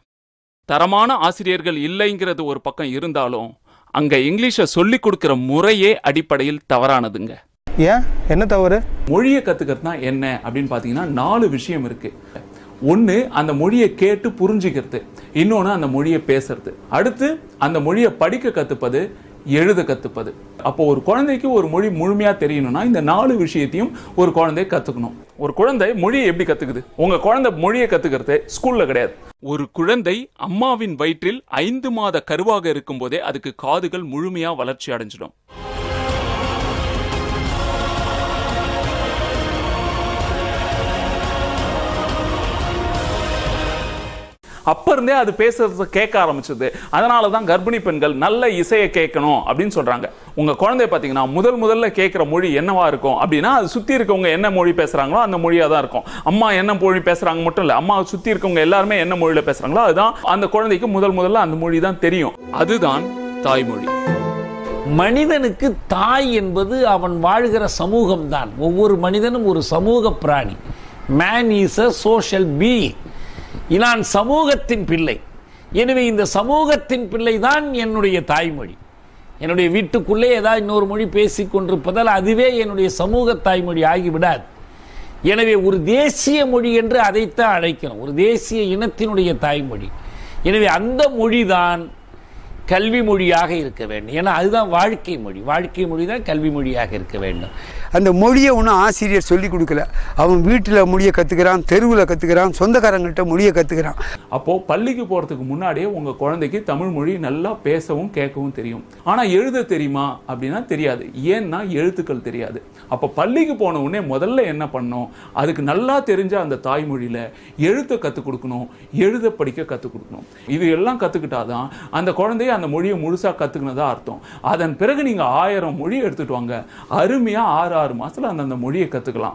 தரமான ஆசிரியர்கள் இல்லைங்கிறது ஒரு பக்கம் இருந்தாலும் அங்க இங்கிலீஷை சொல்லிக் கொடுக்கிற முறையே அடிப்படையில் தவறானதுங்க ஏன் என்ன தவறு மொழியை கத்துக்கிறதுனா என்ன அப்படின்னு பார்த்தீங்கன்னா நாலு விஷயம் இருக்கு ஒன்று அந்த மொழியை கேட்டு புரிஞ்சுக்கிறது இன்னொன்று அந்த மொழியை பேசுறது அடுத்து அந்த மொழியை படிக்க கத்துப்பது எழுத கத்துப்பது அப்போ ஒரு குழந்தைக்கு ஒரு மொழி முழுமையா தெரியணும்னா இந்த நாலு விஷயத்தையும் ஒரு குழந்தை கத்துக்கணும் ஒரு குழந்தை மொழியை எப்படி கத்துக்குது உங்க குழந்தை மொழியை கத்துக்கிறது ஸ்கூல்ல கிடையாது ஒரு குழந்தை அம்மாவின் வயிற்றில் ஐந்து மாத கருவாக இருக்கும் போதே அதுக்கு காதுகள் முழுமையா வளர்ச்சி அடைஞ்சிடும் அப்ப இருந்தே அது பேசுறத கேட்க ஆரம்பிச்சது அதனால தான் கர்ப்பிணி பெண்கள் நல்ல இசையை கேட்கணும் அப்படின்னு சொல்றாங்க உங்க குழந்தைய பாத்தீங்கன்னா முதல் முதல்ல கேட்கிற மொழி என்னவா இருக்கும் அப்படின்னா அது சுத்தி இருக்கவங்க என்ன மொழி பேசுறாங்களோ அந்த மொழியா தான் இருக்கும் அம்மா என்ன மொழி பேசுறாங்க மட்டும் இல்ல அம்மா சுத்தி இருக்கவங்க எல்லாருமே என்ன மொழியில பேசுறாங்களோ அதுதான் அந்த குழந்தைக்கு முதல் முதல்ல அந்த மொழி தான் தெரியும் அதுதான் தாய்மொழி மனிதனுக்கு தாய் என்பது அவன் வாழ்கிற சமூகம்தான் ஒவ்வொரு மனிதனும் ஒரு சமூக பிராணி man is a social being நான் சமூகத்தின் பிள்ளை எனவே இந்த சமூகத்தின் பிள்ளைதான் என்னுடைய தாய்மொழி என்னுடைய வீட்டுக்குள்ளே ஏதாவது இன்னொரு மொழி பேசிக் கொண்டிருப்பதால் அதுவே என்னுடைய சமூக தாய்மொழி ஆகிவிடாது எனவே ஒரு தேசிய மொழி என்று அதைத்தான் அழைக்கிறோம் ஒரு தேசிய இனத்தினுடைய தாய்மொழி எனவே அந்த மொழிதான் கல்வி மொழியாக இருக்க வேண்டும் ஏன்னா அதுதான் வாழ்க்கை மொழி வாழ்க்கை மொழி தான் கல்வி மொழியாக இருக்க வேண்டும் அந்த மொழியை ஒன்றும் ஆசிரியர் சொல்லி கொடுக்கல அவன் வீட்டில் மொழியை கற்றுக்கிறான் தெருவில் கற்றுக்கிறான் சொந்தக்காரங்கள்ட்ட மொழியை கற்றுக்கிறான் அப்போ பள்ளிக்கு போறதுக்கு முன்னாடியே உங்க குழந்தைக்கு தமிழ் மொழி நல்லா பேசவும் கேட்கவும் தெரியும் ஆனா எழுத தெரியுமா அப்படின்னா தெரியாது ஏன்னா எழுத்துக்கள் தெரியாது அப்ப பள்ளிக்கு போன உடனே முதல்ல என்ன பண்ணணும் அதுக்கு நல்லா தெரிஞ்ச அந்த தாய்மொழியில எழுத்த கற்றுக் கொடுக்கணும் எழுத படிக்க கற்றுக் கொடுக்கணும் இது எல்லாம் கத்துக்கிட்டாதான் அந்த குழந்தைய அந்த மொழியை முழுசா கத்துக்கினதா அர்த்தம் அதன் பிறகு நீங்க ஆயிரம் மொழி எடுத்துட்டு வாங்க அருமையா ஆறு ஆறு மாசத்துல அந்தந்த மொழியை கத்துக்கலாம்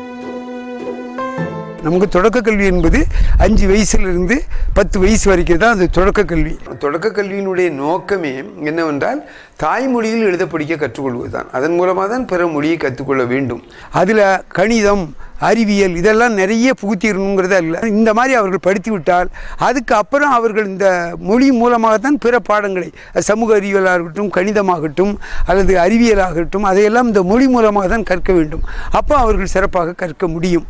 நமக்கு தொடக்க கல்வி என்பது அஞ்சு வயசுலேருந்து பத்து வயசு வரைக்கும் தான் அது தொடக்க கல்வி தொடக்க கல்வியினுடைய நோக்கமே என்னவென்றால் தாய்மொழியில் எழுத படிக்க கற்றுக்கொள்வது தான் அதன் மூலமாக தான் பிற மொழியை கற்றுக்கொள்ள வேண்டும் அதில் கணிதம் அறிவியல் இதெல்லாம் நிறைய புகுத்திடணுங்கிறது அல்ல இந்த மாதிரி அவர்கள் படித்து விட்டால் அதுக்கு அப்புறம் அவர்கள் இந்த மொழி மூலமாகத்தான் பிற பாடங்களை அது சமூக அறிவியலாக இருக்கட்டும் கணிதமாகட்டும் அல்லது அறிவியலாகட்டும் அதையெல்லாம் இந்த மொழி மூலமாக தான் கற்க வேண்டும் அப்போ அவர்கள் சிறப்பாக கற்க முடியும்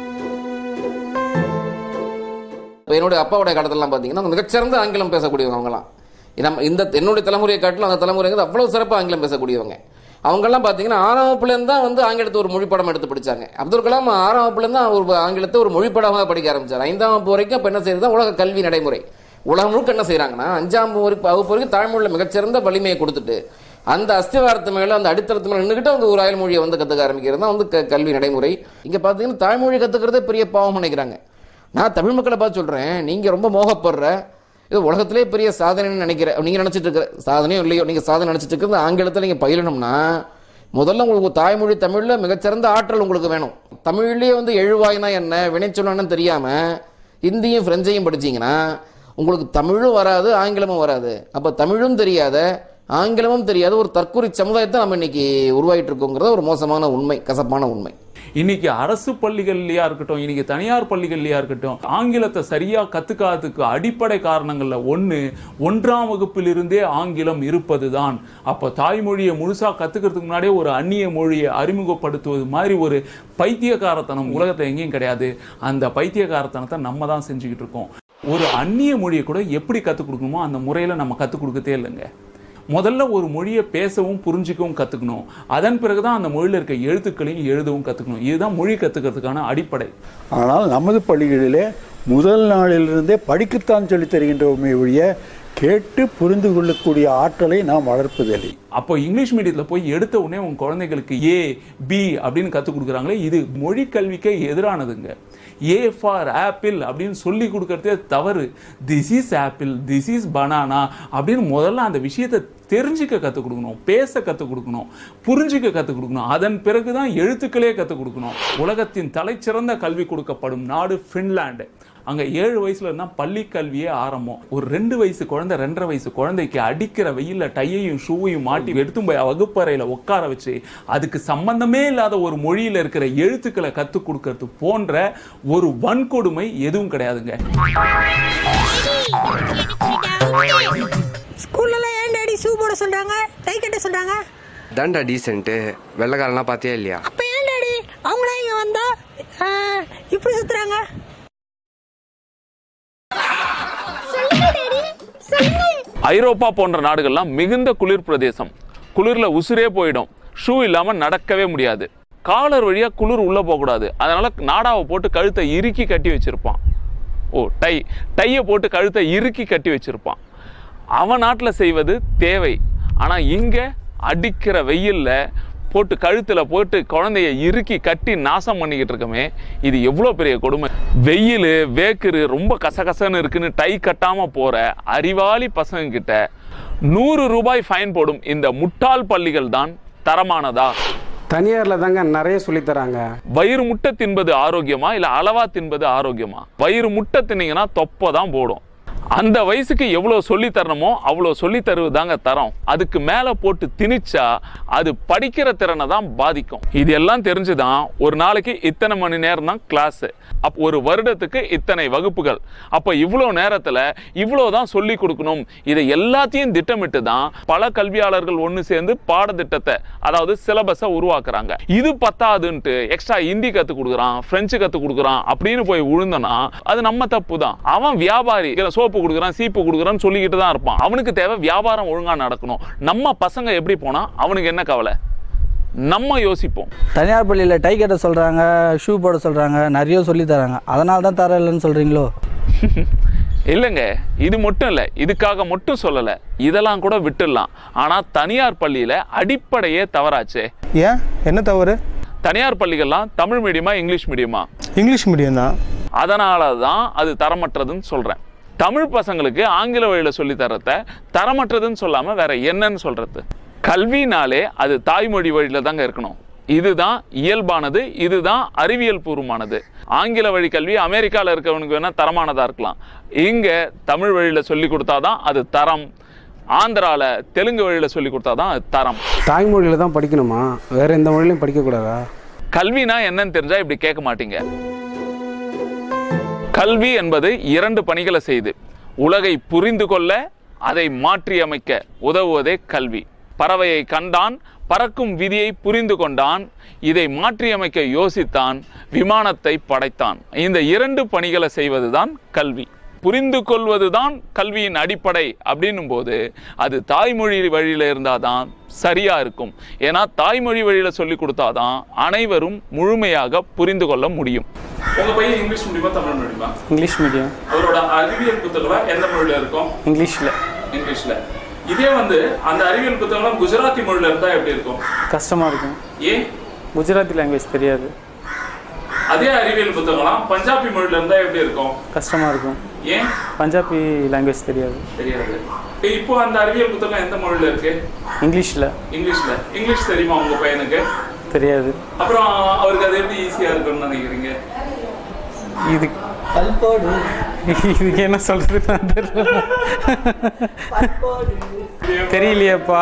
இப்போ என்னுடைய அப்பாவுடைய காலத்துலலாம் பார்த்தீங்கன்னா மிகச்சிறந்த ஆங்கிலம் பேசக்கூடியவங்க அவங்கலாம் நம்ம இந்த என்னுடைய தலைமுறையை காட்டிலும் அந்த தலைமுறைங்கிறது அவ்வளோ சிறப்பாக ஆங்கிலம் பேசக்கூடியவங்க அவங்கெல்லாம் பார்த்தீங்கன்னா ஆறாம் வகுப்புலேருந்து தான் வந்து ஆங்கிலத்தை ஒரு மொழிப்படம் எடுத்து படிச்சாங்க அப்துல் கலாம் ஆறாம் வகுப்புலேருந்து தான் ஒரு ஆங்கிலத்தை ஒரு மொழிப்படமாக படிக்க ஆரம்பிச்சார் ஐந்தாம் வகுப்பு வரைக்கும் இப்போ என்ன செய்யறது தான் உலக கல்வி நடைமுறை உலகம் முழுக்க என்ன செய்கிறாங்கன்னா அஞ்சாம் வகுப்பு வகுப்பு வரைக்கும் தாய்மொழியில் மிகச்சிறந்த வலிமையை கொடுத்துட்டு அந்த அஸ்திவாரத்து மேலே அந்த அடித்தளத்து மேலே நின்றுக்கிட்டு அவங்க ஒரு அயல் மொழியை வந்து கற்றுக்க ஆரம்பிக்கிறது தான் வந்து க- கல்வி நடைமுறை இங்கே பார்த்தீங்கன்னா தாய்மொழி கற்றுக்கிறதே பெரிய பாவம் நினைக்கிறாங்க நான் தமிழ் மக்களை பார்த்து சொல்கிறேன் நீங்கள் ரொம்ப மோகப்படுற இது உலகத்திலே பெரிய சாதனைன்னு நினைக்கிறேன் நீங்கள் நினச்சிட்டு இருக்கிற சாதனையும் இல்லையோ நீங்கள் சாதனை நினச்சிட்டு இருக்கிறது ஆங்கிலத்தில் நீங்கள் பயிலணும்னா முதல்ல உங்களுக்கு தாய்மொழி தமிழில் மிகச்சிறந்த ஆற்றல் உங்களுக்கு வேணும் தமிழ்லேயே வந்து எழுவாய்னா என்ன வினைச்சொல்லன்னு தெரியாமல் ஹிந்தியும் ஃப்ரெஞ்சையும் படிச்சீங்கன்னா உங்களுக்கு தமிழும் வராது ஆங்கிலமும் வராது அப்போ தமிழும் தெரியாத ஆங்கிலமும் தெரியாத ஒரு தற்கொலை சமுதாயத்தை நம்ம இன்னைக்கு உருவாயிட்டு இருக்கோங்கிறது ஒரு மோசமான உண்மை கசப்பான உண்மை இன்னைக்கு அரசு பள்ளிகள்லயா இருக்கட்டும் இன்னைக்கு தனியார் பள்ளிகள்லயா இருக்கட்டும் ஆங்கிலத்தை சரியா கத்துக்காததுக்கு அடிப்படை காரணங்கள்ல ஒண்ணு ஒன்றாம் வகுப்பிலிருந்தே ஆங்கிலம் இருப்பதுதான் அப்ப தாய்மொழியை முழுசா கத்துக்கிறதுக்கு முன்னாடியே ஒரு அந்நிய மொழியை அறிமுகப்படுத்துவது மாதிரி ஒரு பைத்தியக்காரத்தனம் உலகத்துல எங்கேயும் கிடையாது அந்த பைத்தியக்காரத்தனத்தை நம்ம தான் செஞ்சுக்கிட்டு இருக்கோம் ஒரு அந்நிய மொழியை கூட எப்படி கத்துக் கொடுக்கணுமோ அந்த முறையில நம்ம கத்துக் கொடுக்கதே இல்லைங்க முதல்ல ஒரு மொழியை பேசவும் புரிஞ்சிக்கவும் கற்றுக்கணும் அதன் பிறகுதான் அந்த மொழியில் இருக்க எழுத்துக்களையும் எழுதவும் கற்றுக்கணும் இதுதான் மொழி கற்றுக்கிறதுக்கான அடிப்படை ஆனால் நமது பள்ளிகளிலே முதல் நாளிலிருந்தே படிக்கத்தான் சொல்லித் தருகின்றோமே ஒழிய கேட்டு புரிந்து கொள்ளக்கூடிய ஆற்றலை நாம் வளர்ப்பதில்லை அப்போ இங்கிலீஷ் மீடியத்தில் போய் எடுத்த உடனே உங்க குழந்தைகளுக்கு ஏ பி அப்படின்னு கற்றுக் கொடுக்குறாங்களே இது மொழி கல்விக்கே எதிரானதுங்க ஏ ஃபார் ஆப்பிள் அப்படின்னு சொல்லி கொடுக்கறதே தவறு this is apple this is banana அப்படின்னு முதல்ல அந்த விஷயத்தை தெரிஞ்சுக்க கற்றுக் கொடுக்கணும் பேச கற்றுக் கொடுக்கணும் புரிஞ்சுக்க கற்றுக் கொடுக்கணும் அதன் பிறகு தான் எழுத்துக்களே கற்றுக் கொடுக்கணும் உலகத்தின் தலைச்சிறந்த கல்வி கொடுக்கப்படும் நாடு ஃபின்லாண்டு அங்க ஏழு வயசுல இருந்தா பள்ளி கல்வியே ஆரம்பம் ஒரு ரெண்டு வயசு குழந்தை ரெண்டரை வயசு குழந்தைக்கு அடிக்கிற வெயில்ல டையையும் ஷூவையும் மாட்டி எடுத்தும் போய் வகுப்பறையில உட்கார வச்சு அதுக்கு சம்பந்தமே இல்லாத ஒரு மொழியில இருக்கிற எழுத்துக்களை கத்துக் கொடுக்கறது போன்ற ஒரு வன்கொடுமை எதுவும் கிடையாதுங்க ஸ்கூல்லலாம் ஏன் டாடி ஷூ போட சொல்றாங்க டை கட்ட சொல்றாங்க தான்டா டீசென்ட்டு வெள்ளைக்காரன்லாம் பார்த்தியா இல்லையா அப்ப ஏன் டாடி அவங்களாம் இங்க வந்தா ஆ, இப்படி சுத்துறாங்க ஐரோப்பா போன்ற நாடுகள்லாம் மிகுந்த குளிர் பிரதேசம் குளிர்ல உசுரே போயிடும் ஷூ இல்லாம நடக்கவே முடியாது காலர் வழியா குளிர் உள்ள போகக்கூடாது அதனால நாடாவை போட்டு கழுத்தை இறுக்கி கட்டி வச்சிருப்பான் ஓ டை டையை போட்டு கழுத்தை இறுக்கி கட்டி வச்சிருப்பான் அவன் நாட்டில் செய்வது தேவை ஆனா இங்க அடிக்கிற வெயில்ல போட்டு கழுத்துல போட்டு குழந்தைய இறுக்கி கட்டி நாசம் பண்ணிக்கிட்டு இருக்கமே இது எவ்வளோ பெரிய கொடுமை வெயில் வேக்குரு ரொம்ப கசகசன்னு இருக்குன்னு டை கட்டாம போற அறிவாளி பசங்க கிட்ட நூறு ரூபாய் ஃபைன் போடும் இந்த முட்டாள் பள்ளிகள் தான் தரமானதா தனியாரில் தாங்க நிறைய சொல்லித் தராங்க வயிறு முட்டை தின்பது ஆரோக்கியமா இல்ல அளவா தின்பது ஆரோக்கியமா வயிறு முட்டை தின்னீங்கன்னா தொப்பை தான் போடும் அந்த வயசுக்கு எவ்வளோ சொல்லி தரணுமோ அவ்வளோ சொல்லி தருவதாங்க தரம் அதுக்கு மேலே போட்டு திணிச்சா அது படிக்கிற திறனை தான் பாதிக்கும் இது எல்லாம் தெரிஞ்சுதான் ஒரு நாளைக்கு இத்தனை மணி நேரம் தான் கிளாஸ் அப்போ ஒரு வருடத்துக்கு இத்தனை வகுப்புகள் அப்போ இவ்வளோ நேரத்தில் இவ்வளோ தான் சொல்லி கொடுக்கணும் இதை எல்லாத்தையும் திட்டமிட்டு தான் பல கல்வியாளர்கள் ஒன்று சேர்ந்து பாடத்திட்டத்தை அதாவது சிலபஸை உருவாக்குறாங்க இது பத்தாதுன்ட்டு எக்ஸ்ட்ரா ஹிந்தி கற்றுக் கொடுக்குறான் ஃப்ரெஞ்சு கற்றுக் கொடுக்குறான் அப்படின்னு போய் விழுந்தனா அது நம்ம தப்பு தான் அவன் வியாபாரி சோப்பு கொடுக்குறான் சீப்பு கொடுக்குறான்னு சொல்லிக்கிட்டு தான் இருப்பான் அவனுக்கு தேவை வியாபாரம் ஒழுங்காக நடக்கணும் நம்ம பசங்க எப்படி போனா அவனுக்கு என்ன கவலை நம்ம யோசிப்போம் தனியார் பள்ளியில் டை கட்ட சொல்கிறாங்க ஷூ போட சொல்கிறாங்க நிறைய சொல்லி தராங்க அதனால தான் தர இல்லைன்னு சொல்கிறீங்களோ இல்லைங்க இது மட்டும் இல்லை இதுக்காக மட்டும் சொல்லலை இதெல்லாம் கூட விட்டுடலாம் ஆனால் தனியார் பள்ளியில் அடிப்படையே தவறாச்சே ஏன் என்ன தவறு தனியார் பள்ளிகள்லாம் தமிழ் மீடியமா இங்கிலீஷ் மீடியமா இங்கிலீஷ் மீடியம் தான் அதனால தான் அது தரமற்றதுன்னு சொல்கிறேன் தமிழ் பசங்களுக்கு ஆங்கில வழியில் சொல்லி தரத தரமற்றதுன்னு சொல்லாமல் வேற என்னன்னு சொல்கிறது கல்வினாலே அது தாய்மொழி வழியில் தாங்க இருக்கணும் இதுதான் இயல்பானது இதுதான் அறிவியல் பூர்வமானது ஆங்கில வழி கல்வி அமெரிக்காவில் இருக்கவனுக்கு வேணால் தரமானதாக இருக்கலாம் இங்கே தமிழ் வழியில் சொல்லி கொடுத்தாதான் அது தரம் ஆந்திராவில் தெலுங்கு வழியில் சொல்லி கொடுத்தாதான் அது தரம் தாய்மொழியில் தான் படிக்கணுமா வேற எந்த மொழியிலையும் படிக்கக்கூடாதா கல்வினா என்னன்னு தெரிஞ்சா இப்படி கேட்க மாட்டீங்க கல்வி என்பது இரண்டு பணிகளை செய்து உலகை புரிந்து கொள்ள அதை மாற்றியமைக்க உதவுவதே கல்வி பறவையை கண்டான் பறக்கும் விதியை புரிந்து கொண்டான் இதை மாற்றியமைக்க யோசித்தான் விமானத்தை படைத்தான் இந்த இரண்டு பணிகளை செய்வதுதான் கல்வி புரிந்து கொள்வதுதான் கல்வியின் அடிப்படை அப்படின்னும் போது அது தாய்மொழி வழியில் இருந்தாதான் சரியா இருக்கும் ஏன்னா தாய்மொழி வழியில சொல்லி கொடுத்தாதான் அனைவரும் முழுமையாக புரிந்து கொள்ள முடியும் உங்க பையன் இங்கிலீஷ் மீடியமா தமிழ் மீடியமா இங்கிலீஷ் மீடியம் அவரோட அறிவியல் புத்தகம் எந்த மொழியில இருக்கும் இங்கிலீஷில் இங்கிலீஷ்ல இதே வந்து அந்த அறிவியல் புத்தகம் குஜராத்தி மொழியில இருந்தா எப்படி இருக்கும் கஷ்டமாக இருக்கும் ஏன் குஜராத்தி லாங்குவேஜ் தெரியாது அதே அறிவியல் புத்தகம்லாம் பஞ்சாபி மொழியில இருந்தா எப்படி இருக்கும் கஷ்டமாக இருக்கும் ஏன் பஞ்சாபி லாங்குவேஜ் தெரியாது தெரியாது இப்போ அந்த அறிவியல் புத்தகம் எந்த மொழியில இருக்கு இங்கிலீஷில் இங்கிலீஷ்ல இங்கிலீஷ் தெரியுமா உங்க பையனுக்கு தெரியாது அப்புறம் அவருக்கு அது எப்படி ஈஸியா இருக்கும்னு நினைக்கிறீங்க இது இதுக்கு என்ன சொல்றது நான் தெரியல தெரியலையேப்பா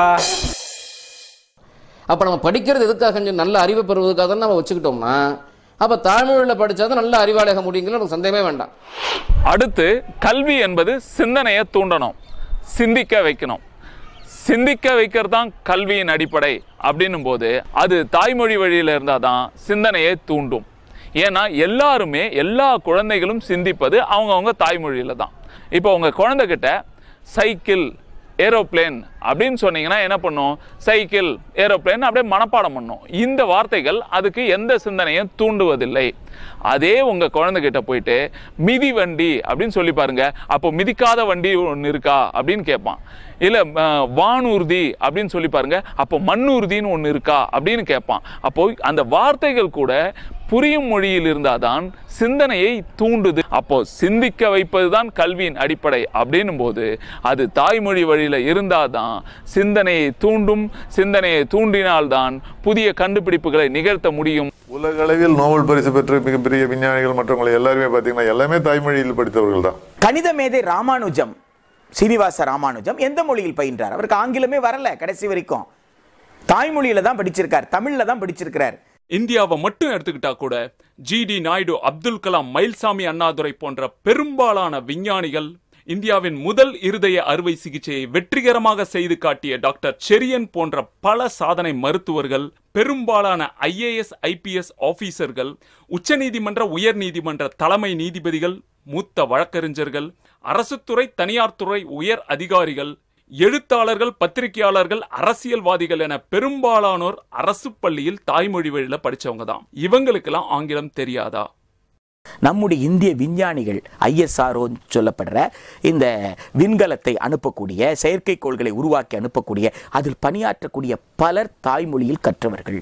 அப்போ நம்ம படிக்கிறது எதுக்காக கொஞ்சம் நல்ல அறிவை பெறுவதற்காக தான் நம்ம வச்சுக்கிட்டோம்னா அப்போ தாய்மொழியில் படித்தா தான் நல்ல அறிவாளியாக முடியுங்கிற எனக்கு சந்தேகமே வேண்டாம் அடுத்து கல்வி என்பது சிந்தனையை தூண்டணும் சிந்திக்க வைக்கணும் சிந்திக்க வைக்கிறது தான் கல்வியின் அடிப்படை அப்படின்னும் போது அது தாய்மொழி வழியில் இருந்தால் தான் சிந்தனையை தூண்டும் ஏன்னா எல்லாருமே எல்லா குழந்தைகளும் சிந்திப்பது அவங்கவுங்க தாய்மொழியில் தான் இப்போ உங்கள் குழந்தைகிட்ட சைக்கிள் ஏரோப்ளேன் அப்படின்னு சொன்னீங்கன்னா என்ன பண்ணும் சைக்கிள் ஏரோப்ளேன் அப்படியே மனப்பாடம் பண்ணும் இந்த வார்த்தைகள் அதுக்கு எந்த சிந்தனையும் தூண்டுவதில்லை அதே உங்கள் குழந்தைகிட்ட போயிட்டு மிதி வண்டி அப்படின்னு சொல்லி பாருங்க அப்போ மிதிக்காத வண்டி ஒன்று இருக்கா அப்படின்னு கேட்பான் இல்லை வானூர்தி அப்படின்னு சொல்லி பாருங்க அப்போ மண்ணூர்தின்னு ஒன்று இருக்கா அப்படின்னு கேட்பான் அப்போ அந்த வார்த்தைகள் கூட புரியும் மொழியில் இருந்தாதான் சிந்தனையை தூண்டுது அப்போ சிந்திக்க வைப்பதுதான் கல்வியின் அடிப்படை அப்படின்னும் போது அது தாய்மொழி வழியில் இருந்தாதான் சிந்தனையை தூண்டும் சிந்தனையை தூண்டினால்தான் புதிய கண்டுபிடிப்புகளை நிகழ்த்த முடியும் உலகளவில் நோபல் பரிசு பெற்ற மிகப்பெரிய விஞ்ஞானிகள் மற்றவங்களை எல்லாருமே பார்த்தீங்கன்னா எல்லாமே தாய்மொழியில் படித்தவர்கள் தான் கணித மேதை ராமானுஜம் சீனிவாச ராமானுஜம் எந்த மொழியில் பயின்றார் அவருக்கு ஆங்கிலமே வரல கடைசி வரைக்கும் தாய்மொழியில தான் படிச்சிருக்கார் தமிழ்ல தான் படிச்சிருக்கிறார் இந்தியாவை மட்டும் எடுத்துக்கிட்டா கூட ஜிடி நாயுடு அப்துல் கலாம் மயில்சாமி அண்ணாதுரை போன்ற பெரும்பாலான விஞ்ஞானிகள் இந்தியாவின் முதல் இருதய அறுவை சிகிச்சையை வெற்றிகரமாக செய்து காட்டிய டாக்டர் செரியன் போன்ற பல சாதனை மருத்துவர்கள் பெரும்பாலான ஐஏஎஸ் ஐபிஎஸ் ஆபீசர்கள் உச்சநீதிமன்ற உயர் நீதிமன்ற தலைமை நீதிபதிகள் மூத்த வழக்கறிஞர்கள் அரசுத்துறை தனியார் துறை உயர் அதிகாரிகள் எழுத்தாளர்கள் பத்திரிகையாளர்கள் அரசியல்வாதிகள் என பெரும்பாலானோர் அரசு பள்ளியில் தாய்மொழி வழியில படிச்சவங்க தான் இவங்களுக்கெல்லாம் ஆங்கிலம் தெரியாதா நம்முடைய இந்திய விஞ்ஞானிகள் ஐஎஸ்ஆர்ஓ சொல்லப்படுற இந்த விண்கலத்தை அனுப்பக்கூடிய செயற்கைக்கோள்களை உருவாக்கி அனுப்பக்கூடிய அதில் பணியாற்றக்கூடிய பலர் தாய்மொழியில் கற்றவர்கள்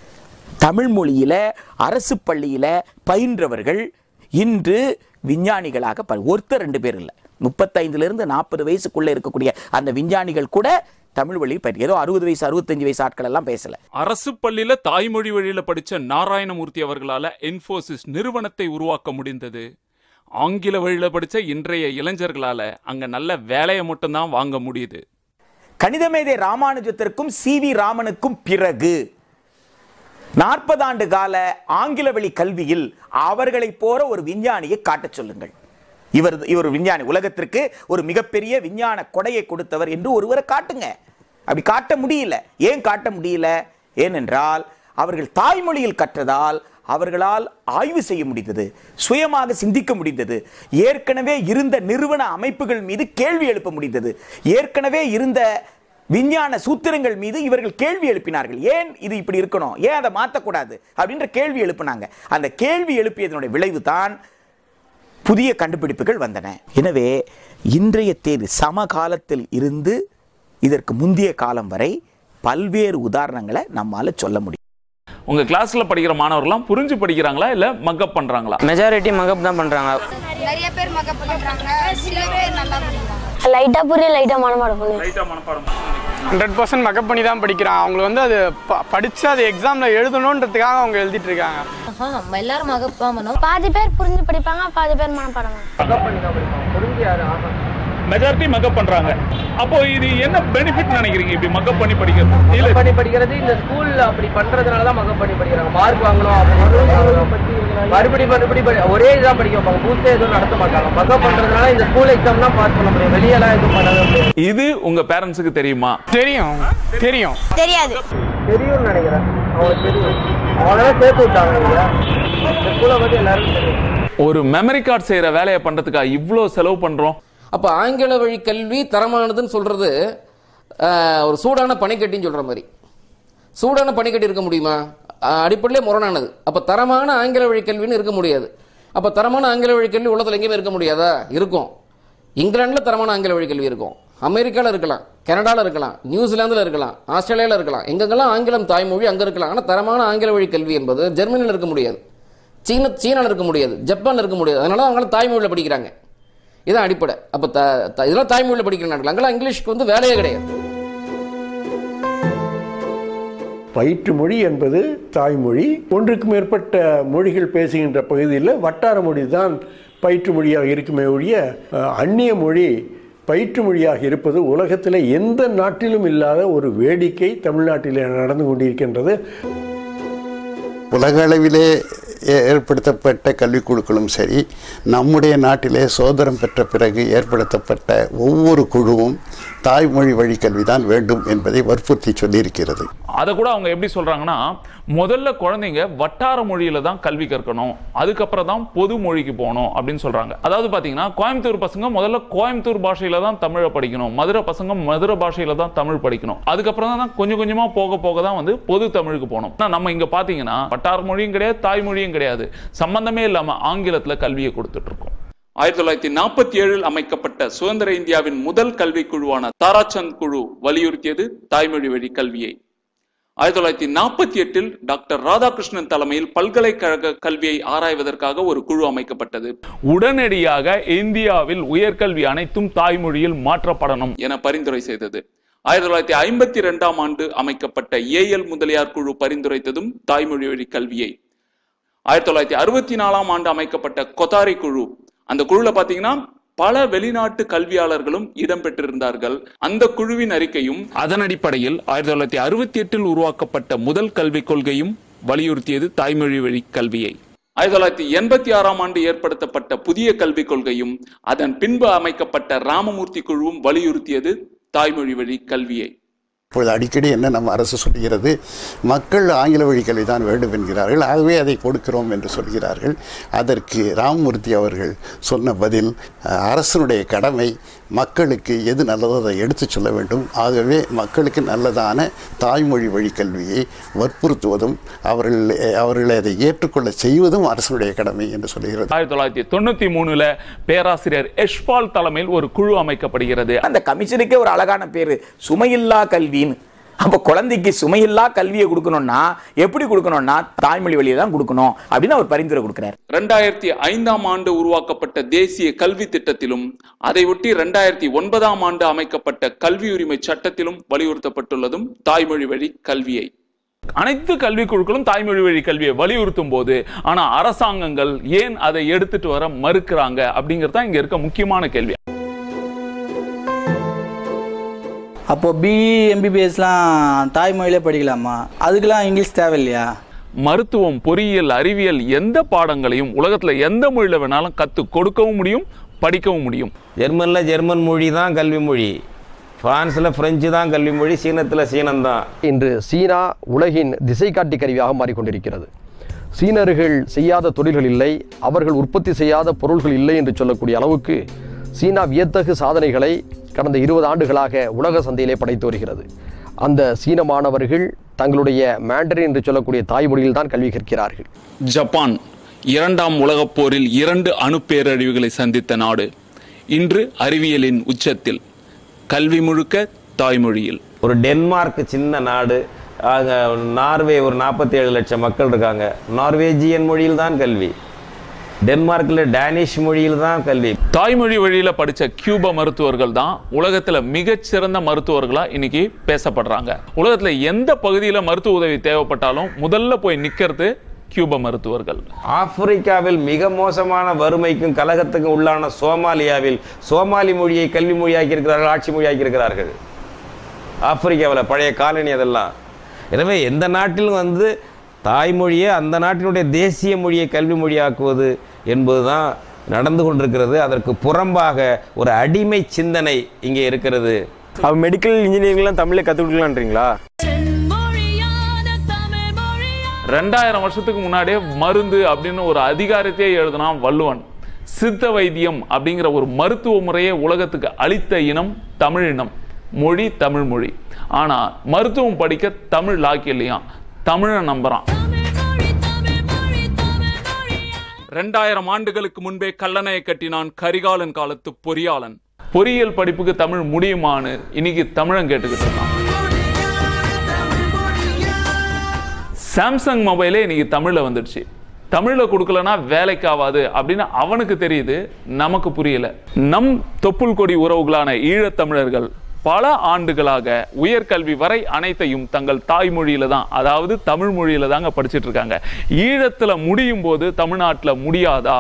தமிழ் மொழியில அரசு பள்ளியில பயின்றவர்கள் இன்று விஞ்ஞானிகளாக ப- ஒருத்தர் ரெண்டு பேர் இல்லை முப்பத்தைந்துல இருந்து நாற்பது வயசுக்குள்ள இருக்கக்கூடிய அந்த விஞ்ஞானிகள் கூட தமிழ் வழி பயிர் ஏதோ அறுபது வயசு அறுபத்தஞ்சு வயசு ஆட்கள் எல்லாம் பேசல அரசு பள்ளியில தாய்மொழி வழியில படிச்ச நாராயணமூர்த்தி அவர்களால இன்ஃபோசிஸ் நிறுவனத்தை உருவாக்க முடிந்தது ஆங்கில வழியில படிச்ச இன்றைய இளைஞர்களால அங்க நல்ல வேலையை மட்டும்தான் வாங்க முடியுது கணிதமேதை ராமானுஜத்திற்கும் சி வி ராமனுக்கும் பிறகு நாற்பது ஆண்டு கால ஆங்கில வழி கல்வியில் அவர்களைப் போற ஒரு விஞ்ஞானியை காட்டச் சொல்லுங்கள் இவர் இவர் விஞ்ஞானி உலகத்திற்கு ஒரு மிகப்பெரிய விஞ்ஞான கொடையை கொடுத்தவர் என்று ஒருவரை காட்டுங்க அப்படி காட்ட முடியல ஏன் காட்ட முடியல ஏனென்றால் அவர்கள் தாய்மொழியில் கற்றதால் அவர்களால் ஆய்வு செய்ய முடிந்தது சுயமாக சிந்திக்க முடிந்தது ஏற்கனவே இருந்த நிறுவன அமைப்புகள் மீது கேள்வி எழுப்ப முடிந்தது ஏற்கனவே இருந்த விஞ்ஞான சூத்திரங்கள் மீது இவர்கள் கேள்வி எழுப்பினார்கள் ஏன் இது இப்படி இருக்கணும் ஏன் அதை மாற்றக்கூடாது அப்படின்ற கேள்வி எழுப்பினாங்க அந்த கேள்வி எழுப்பியதனுடைய விளைவு தான் புதிய கண்டுபிடிப்புகள் வந்தன எனவே இன்றைய தேதி சமகாலத்தில் இருந்து இதற்கு முந்தைய காலம் வரை பல்வேறு உதாரணங்களை நம்மால சொல்ல முடியும் உங்க கிளாஸ்ல படிக்கிற மாணவர்கள்லாம் புரிஞ்சு படிக்கிறாங்களா இல்ல மக்கப் பண்றாங்களா மெஜாரிட்டி மகப் தான் பண்றாங்க நிறைய பேர் மக்கப் பண்றாங்க சில பேர் நல்லா பண்ணுறாங்க லைட்டா புரிய லைட்டா மனப்பாடம் பண்ணு லைட்டா மனப்பாடம் ஹண்ட்ரட் பர்சன்ட் மக்கப் பண்ணி தான் படிக்கிறான் அவங்களுக்கு வந்து அது ப- படிச்சு அது எக்ஸாமில் எழுதணுன்றதுக்காக அவங்க எழுதிட்டு இருக்காங்க எல்லாரும் மகப்பா பண்ணும் பாதி பேர் புரிஞ்சு படிப்பாங்க பாதி பேர் மனப்பாடம் மெஜாரிட்டி மக்கப் பண்றாங்க அப்போ இது என்ன பெனிஃபிட் நினைக்கிறீங்க இப்படி மக்கப் பண்ணி படிக்கிறது இல்ல பண்ணி படிக்கிறது இந்த ஸ்கூல்ல அப்படி பண்றதுனால தான் மகப் பண்ணி படிக்கிறாங்க மார்க் வாங்கணும் அப்படின்னு மறுபடி மறுபடி படி- ஒரே இதான் படிக்க வைப்பாங்க பூத்தே எதுவும் நடத்த மாட்டாங்க மகப் பண்றதுனால இந்த ஸ்கூல் எக்ஸாம் தான் பாஸ் பண்ண முடியும் வெளியெல்லாம் எதுவும் பண்ணவே முடியாது இது உங்க பேரண்ட்ஸுக்கு தெரியுமா தெரியும் தெரியும் தெரியாது தெரியும்னு நினைக்கிறேன் அவங்களுக்கு தெரியும் அவங்களால சேர்த்து விட்டாங்க இங்க இந்த ஸ்கூலை பத்தி எல்லாருக்கும் தெரியும் ஒரு மெமரி கார்டு செய்யற வேலையை பண்றதுக்கா இவ்ளோ செலவு பண்றோம் அப்போ ஆங்கில வழி கல்வி தரமானதுன்னு சொல்றது ஆஹ், ஒரு சூடான பனிக்கட்டின்னு சொல்ற மாதிரி சூடான பனிக்கட்டி இருக்க முடியுமா ஆஹ், அடிப்படையிலே முரணானது அப்போ தரமான ஆங்கில வழி கல்வின்னு இருக்க முடியாது அப்போ தரமான ஆங்கில வழி கல்வி உலகத்தில் எங்கேயுமே இருக்க முடியாதா இருக்கும் இங்கிலாந்தில் தரமான ஆங்கில வழி கல்வி இருக்கும் அமெரிக்காவில் இருக்கலாம் கனடாவில் இருக்கலாம் நியூசிலாந்தில் இருக்கலாம் ஆஸ்திரேலியாவில் இருக்கலாம் எங்கெங்கெல்லாம் ஆங்கிலம் தாய்மொழி அங்கே இருக்கலாம் ஆனால் தரமான ஆங்கில வழி கல்வி என்பது ஜெர்மனியில் இருக்க முடியாது சீன சீனாவில் இருக்க முடியாது ஜப்பானில் இருக்க முடியாது அதனால அவங்களாம் தாய்மொழியில் படிக்கிறாங்க இதான் அடிப்படை அப்போ த த- இதெல்லாம் தாய்மொழியில் படிக்கிற நாட்கள் அங்கெல்லாம் இங்கிலீஷ்க்கு வந்து வேலையே கிடையாது பயிற்று மொழி என்பது தாய்மொழி ஒன்றுக்கு மேற்பட்ட மொழிகள் பேசுகின்ற பகுதியில் வட்டார மொழி தான் பயிற்று மொழியாக இருக்குமே ஒழிய அஹ், அந்நிய மொழி பயிற்று மொழியாக இருப்பது உலகத்தில் எந்த நாட்டிலும் இல்லாத ஒரு வேடிக்கை தமிழ்நாட்டில் நடந்து கொண்டிருக்கின்றது உலக அளவிலே ஏ- ஏற்படுத்தப்பட்ட கல்விக் குழுக்களும் சரி நம்முடைய நாட்டிலே சுதந்திரம் பெற்ற பிறகு ஏற்படுத்தப்பட்ட ஒவ்வொரு குழுவும் தாய்மொழி வழி கல்விதான் வேண்டும் என்பதை வற்புறுத்தி சொல்லியிருக்கிறது அதை கூட அவங்க எப்படி சொல்றாங்கன்னா முதல்ல குழந்தைங்க வட்டார மொழியில தான் கல்வி கற்கணும் அதுக்கப்புறம் தான் பொது மொழிக்கு போகணும் அப்படின்னு சொல்றாங்க அதாவது பாத்தீங்கன்னா கோயம்புத்தூர் பசங்க முதல்ல கோயம்புத்தூர் பாஷையில தான் தமிழை படிக்கணும் மதுரை பசங்க மதுரை பாஷையில தான் தமிழ் படிக்கணும் அதுக்கப்புறம் தான் கொஞ்சம் கொஞ்சமா போக போக தான் வந்து பொது தமிழுக்கு போகணும் ஆனா நம்ம இங்க பாத்தீங்கன்னா வட்டார மொழியும் கிடையாது தாய்மொழியும் கிடையாது சம்பந்தமே இல்லாம ஆங்கிலத்துல கல்வியை கொடுத்துட்டு இருக்கோம் ஆயிரத்தி தொள்ளாயிரத்தி நாற்பத்தி ஏழில் அமைக்கப்பட்ட சுதந்திர இந்தியாவின் முதல் கல்விக் குழுவான தாராச்சந்த் குழு வலியுறுத்தியது தாய்மொழி வழி கல்வியை ஆயிரத்தி தொள்ளாயிரத்தி நாற்பத்தி எட்டில் டாக்டர் ராதாகிருஷ்ணன் தலைமையில் பல்கலைக்கழக கல்வியை ஆராய்வதற்காக ஒரு குழு அமைக்கப்பட்டது உடனடியாக இந்தியாவில் உயர்கல்வி அனைத்தும் தாய்மொழியில் மாற்றப்படணும் என பரிந்துரை செய்தது ஆயிரத்தி தொள்ளாயிரத்தி ஐம்பத்தி இரண்டாம் ஆண்டு அமைக்கப்பட்ட ஏஎல் முதலியார் குழு பரிந்துரைத்ததும் தாய்மொழி வழி கல்வியை ஆயிரத்தி தொள்ளாயிரத்தி அறுபத்தி நாலாம் ஆண்டு அமைக்கப்பட்ட கொத்தாரி குழு அந்த குழுல பாத்தீங்கன்னா பல வெளிநாட்டு கல்வியாளர்களும் இடம்பெற்றிருந்தார்கள் அந்த குழுவின் அறிக்கையும் அதன் அடிப்படையில் ஆயிரத்தி தொள்ளாயிரத்தி அறுபத்தி எட்டில் உருவாக்கப்பட்ட முதல் கல்விக் கொள்கையும் வலியுறுத்தியது தாய்மொழி வழி கல்வியை ஆயிரத்தி தொள்ளாயிரத்தி எண்பத்தி ஆறாம் ஆண்டு ஏற்படுத்தப்பட்ட புதிய கல்விக் கொள்கையும் அதன் பின்பு அமைக்கப்பட்ட ராமமூர்த்தி குழுவும் வலியுறுத்தியது தாய்மொழி வழி கல்வியை இப்பொழுது அடிக்கடி என்ன நம்ம அரசு சொல்கிறது மக்கள் ஆங்கில வழி கல்வி தான் வேண்டும் என்கிறார்கள் ஆகவே அதை கொடுக்கிறோம் என்று சொல்கிறார்கள் அதற்கு ராமமூர்த்தி அவர்கள் சொன்ன பதில் அஹ், அரசனுடைய கடமை மக்களுக்கு எது நல்லதோ அதை எடுத்துச் சொல்ல வேண்டும் ஆகவே மக்களுக்கு நல்லதான தாய்மொழி வழி கல்வியை வற்புறுத்துவதும் அவர்கள் அவர்களை அதை ஏற்றுக்கொள்ள செய்வதும் அரசனுடைய கடமை என்று சொல்கிறது ஆயிரத்தி தொள்ளாயிரத்தி தொண்ணூத்தி மூணுல பேராசிரியர் யஷ்பால் தலைமையில் ஒரு குழு அமைக்கப்படுகிறது அந்த கமிஷனுக்கே ஒரு அழகான பேரு சுமையில்லா கல்வின்னு அப்ப குழந்தைக்கு சுமையில்லா கல்வியை கொடுக்கணும்னா எப்படி கொடுக்கணும்னா தாய்மொழி வழியை தான் கொடுக்கணும் அப்படின்னு அவர் பரிந்துரை கொடுக்கிறார் ரெண்டாயிரத்தி ஐந்தாம் ஆண்டு உருவாக்கப்பட்ட தேசிய கல்வி திட்டத்திலும் அதை ஒட்டி ரெண்டாயிரத்தி ஒன்பதாம் ஆண்டு அமைக்கப்பட்ட கல்வி உரிமை சட்டத்திலும் வலியுறுத்தப்பட்டுள்ளதும் தாய்மொழி வழி கல்வியை அனைத்து கல்விக் குழுக்களும் தாய்மொழி வழி கல்வியை வலியுறுத்தும் போது ஆனா அரசாங்கங்கள் ஏன் அதை எடுத்துட்டு வர மறுக்கிறாங்க அப்படிங்கிறது தான் இங்க இருக்க முக்கியமான கேள்வி அப்போ பிஇ எம்பிபிஎஸ்லாம் தாய்மொழியிலே படிக்கலாமா அதுக்கெல்லாம் இங்கிலீஷ் தேவையில்லையா மருத்துவம் பொறியியல் அறிவியல் எந்த பாடங்களையும் உலகத்துல எந்த மொழியில வேணாலும் கத்து கொடுக்கவும் முடியும் படிக்கவும் முடியும் ஜெர்மனில் ஜெர்மன் மொழி தான் கல்வி மொழி பிரான்ஸில் ஃப்ரெஞ்சு தான் கல்வி மொழி சீனத்தில் சீனம் தான் இன்று சீனா உலகின் திசை காட்டி கருவியாக மாறிக்கொண்டிருக்கிறது சீனர்கள் செய்யாத தொழில்கள் இல்லை அவர்கள் உற்பத்தி செய்யாத பொருள்கள் இல்லை என்று சொல்லக்கூடிய அளவுக்கு சீனா வியத்தகு சாதனைகளை கடந்த இருபது ஆண்டுகளாக உலக சந்தையிலே படைத்து வருகிறது அந்த சீன மாணவர்கள் தங்களுடைய மேண்டரின் என்று சொல்லக்கூடிய தாய்மொழியில் தான் கல்வி கற்கிறார்கள் ஜப்பான் இரண்டாம் உலகப் போரில் இரண்டு அணு பேரழிவுகளை சந்தித்த நாடு இன்று அறிவியலின் உச்சத்தில் கல்வி முழுக்க தாய்மொழியில் ஒரு டென்மார்க் சின்ன நாடு அங்கே நார்வே ஒரு நாற்பத்தி ஏழு லட்சம் மக்கள் இருக்காங்க நார்வேஜியன் மொழியில் தான் கல்வி டென்மார்க்கில் டேனிஷ் மொழியில் தான் கல்வி தாய்மொழி வழியில படிச்ச கியூபா மருத்துவர்கள் தான் உலகத்துல மிகச்சிறந்த மருத்துவர்களா இன்னைக்கு பேசப்படுறாங்க உலகத்துல எந்த பகுதியில மருத்துவ உதவி தேவைப்பட்டாலும் முதல்ல போய் நிக்கிறது கியூபா மருத்துவர்கள் ஆப்பிரிக்காவில் மிக மோசமான வறுமைக்கும் கலகத்துக்கும் உள்ளான சோமாலியாவில் சோமாலி மொழியை கல்வி மொழியாக்கி இருக்கிறார்கள் ஆட்சி மொழியாக்கி இருக்கிறார்கள் ஆப்பிரிக்காவில் பழைய காலனி அதெல்லாம் எனவே எந்த நாட்டிலும் வந்து தாய்மொழியை அந்த நாட்டினுடைய தேசிய மொழியை கல்வி மொழியாக்குவது என்பதுதான் நடந்து கொண்டிருக்கிறது அதற்கு புறம்பாக ஒரு அடிமை சிந்தனை இங்கே இருக்கிறது அப்போ மெடிக்கல் இன்ஜினியரிங்லாம் தமிழில் கற்றுக் கொடுக்கலான்றீங்களா ரெண்டாயிரம் வருஷத்துக்கு முன்னாடியே மருந்து அப்படின்னு ஒரு அதிகாரத்தையே எழுதினான் வள்ளுவன் சித்த வைத்தியம் அப்படிங்கிற ஒரு மருத்துவ முறையை உலகத்துக்கு அளித்த இனம் தமிழ் இனம் மொழி தமிழ் மொழி ஆனா மருத்துவம் படிக்க தமிழ் லாக்கியலையா தமிழை நம்புறான் ரெண்டாயிரம் ஆண்டுகளுக்கு முன்பே கல்லணையை கட்டினான் கரிகாலன் காலத்து பொறியாளன் பொறியியல் படிப்புக்கு தமிழ் முடியுமான்னு இன்னைக்கு தமிழன் கேட்டுக்கிட்டு இருக்கான் சாம்சங் மொபைலே இன்னைக்கு தமிழ்ல வந்துடுச்சு தமிழ்ல கொடுக்கலனா வேலைக்கு ஆகாது அப்படின்னு அவனுக்கு தெரியுது நமக்கு புரியல நம் தொப்புள் கொடி உறவுகளான ஈழத்தமிழர்கள் பல ஆண்டுகளாக உயர்கல்வி வரை அனைத்தையும் தங்கள் தாய்மொழியில தான் அதாவது தமிழ் மொழியில தாங்க படிச்சிட்டு இருக்காங்க ஈழத்துல முடியும் போது தமிழ்நாட்டுல முடியாதா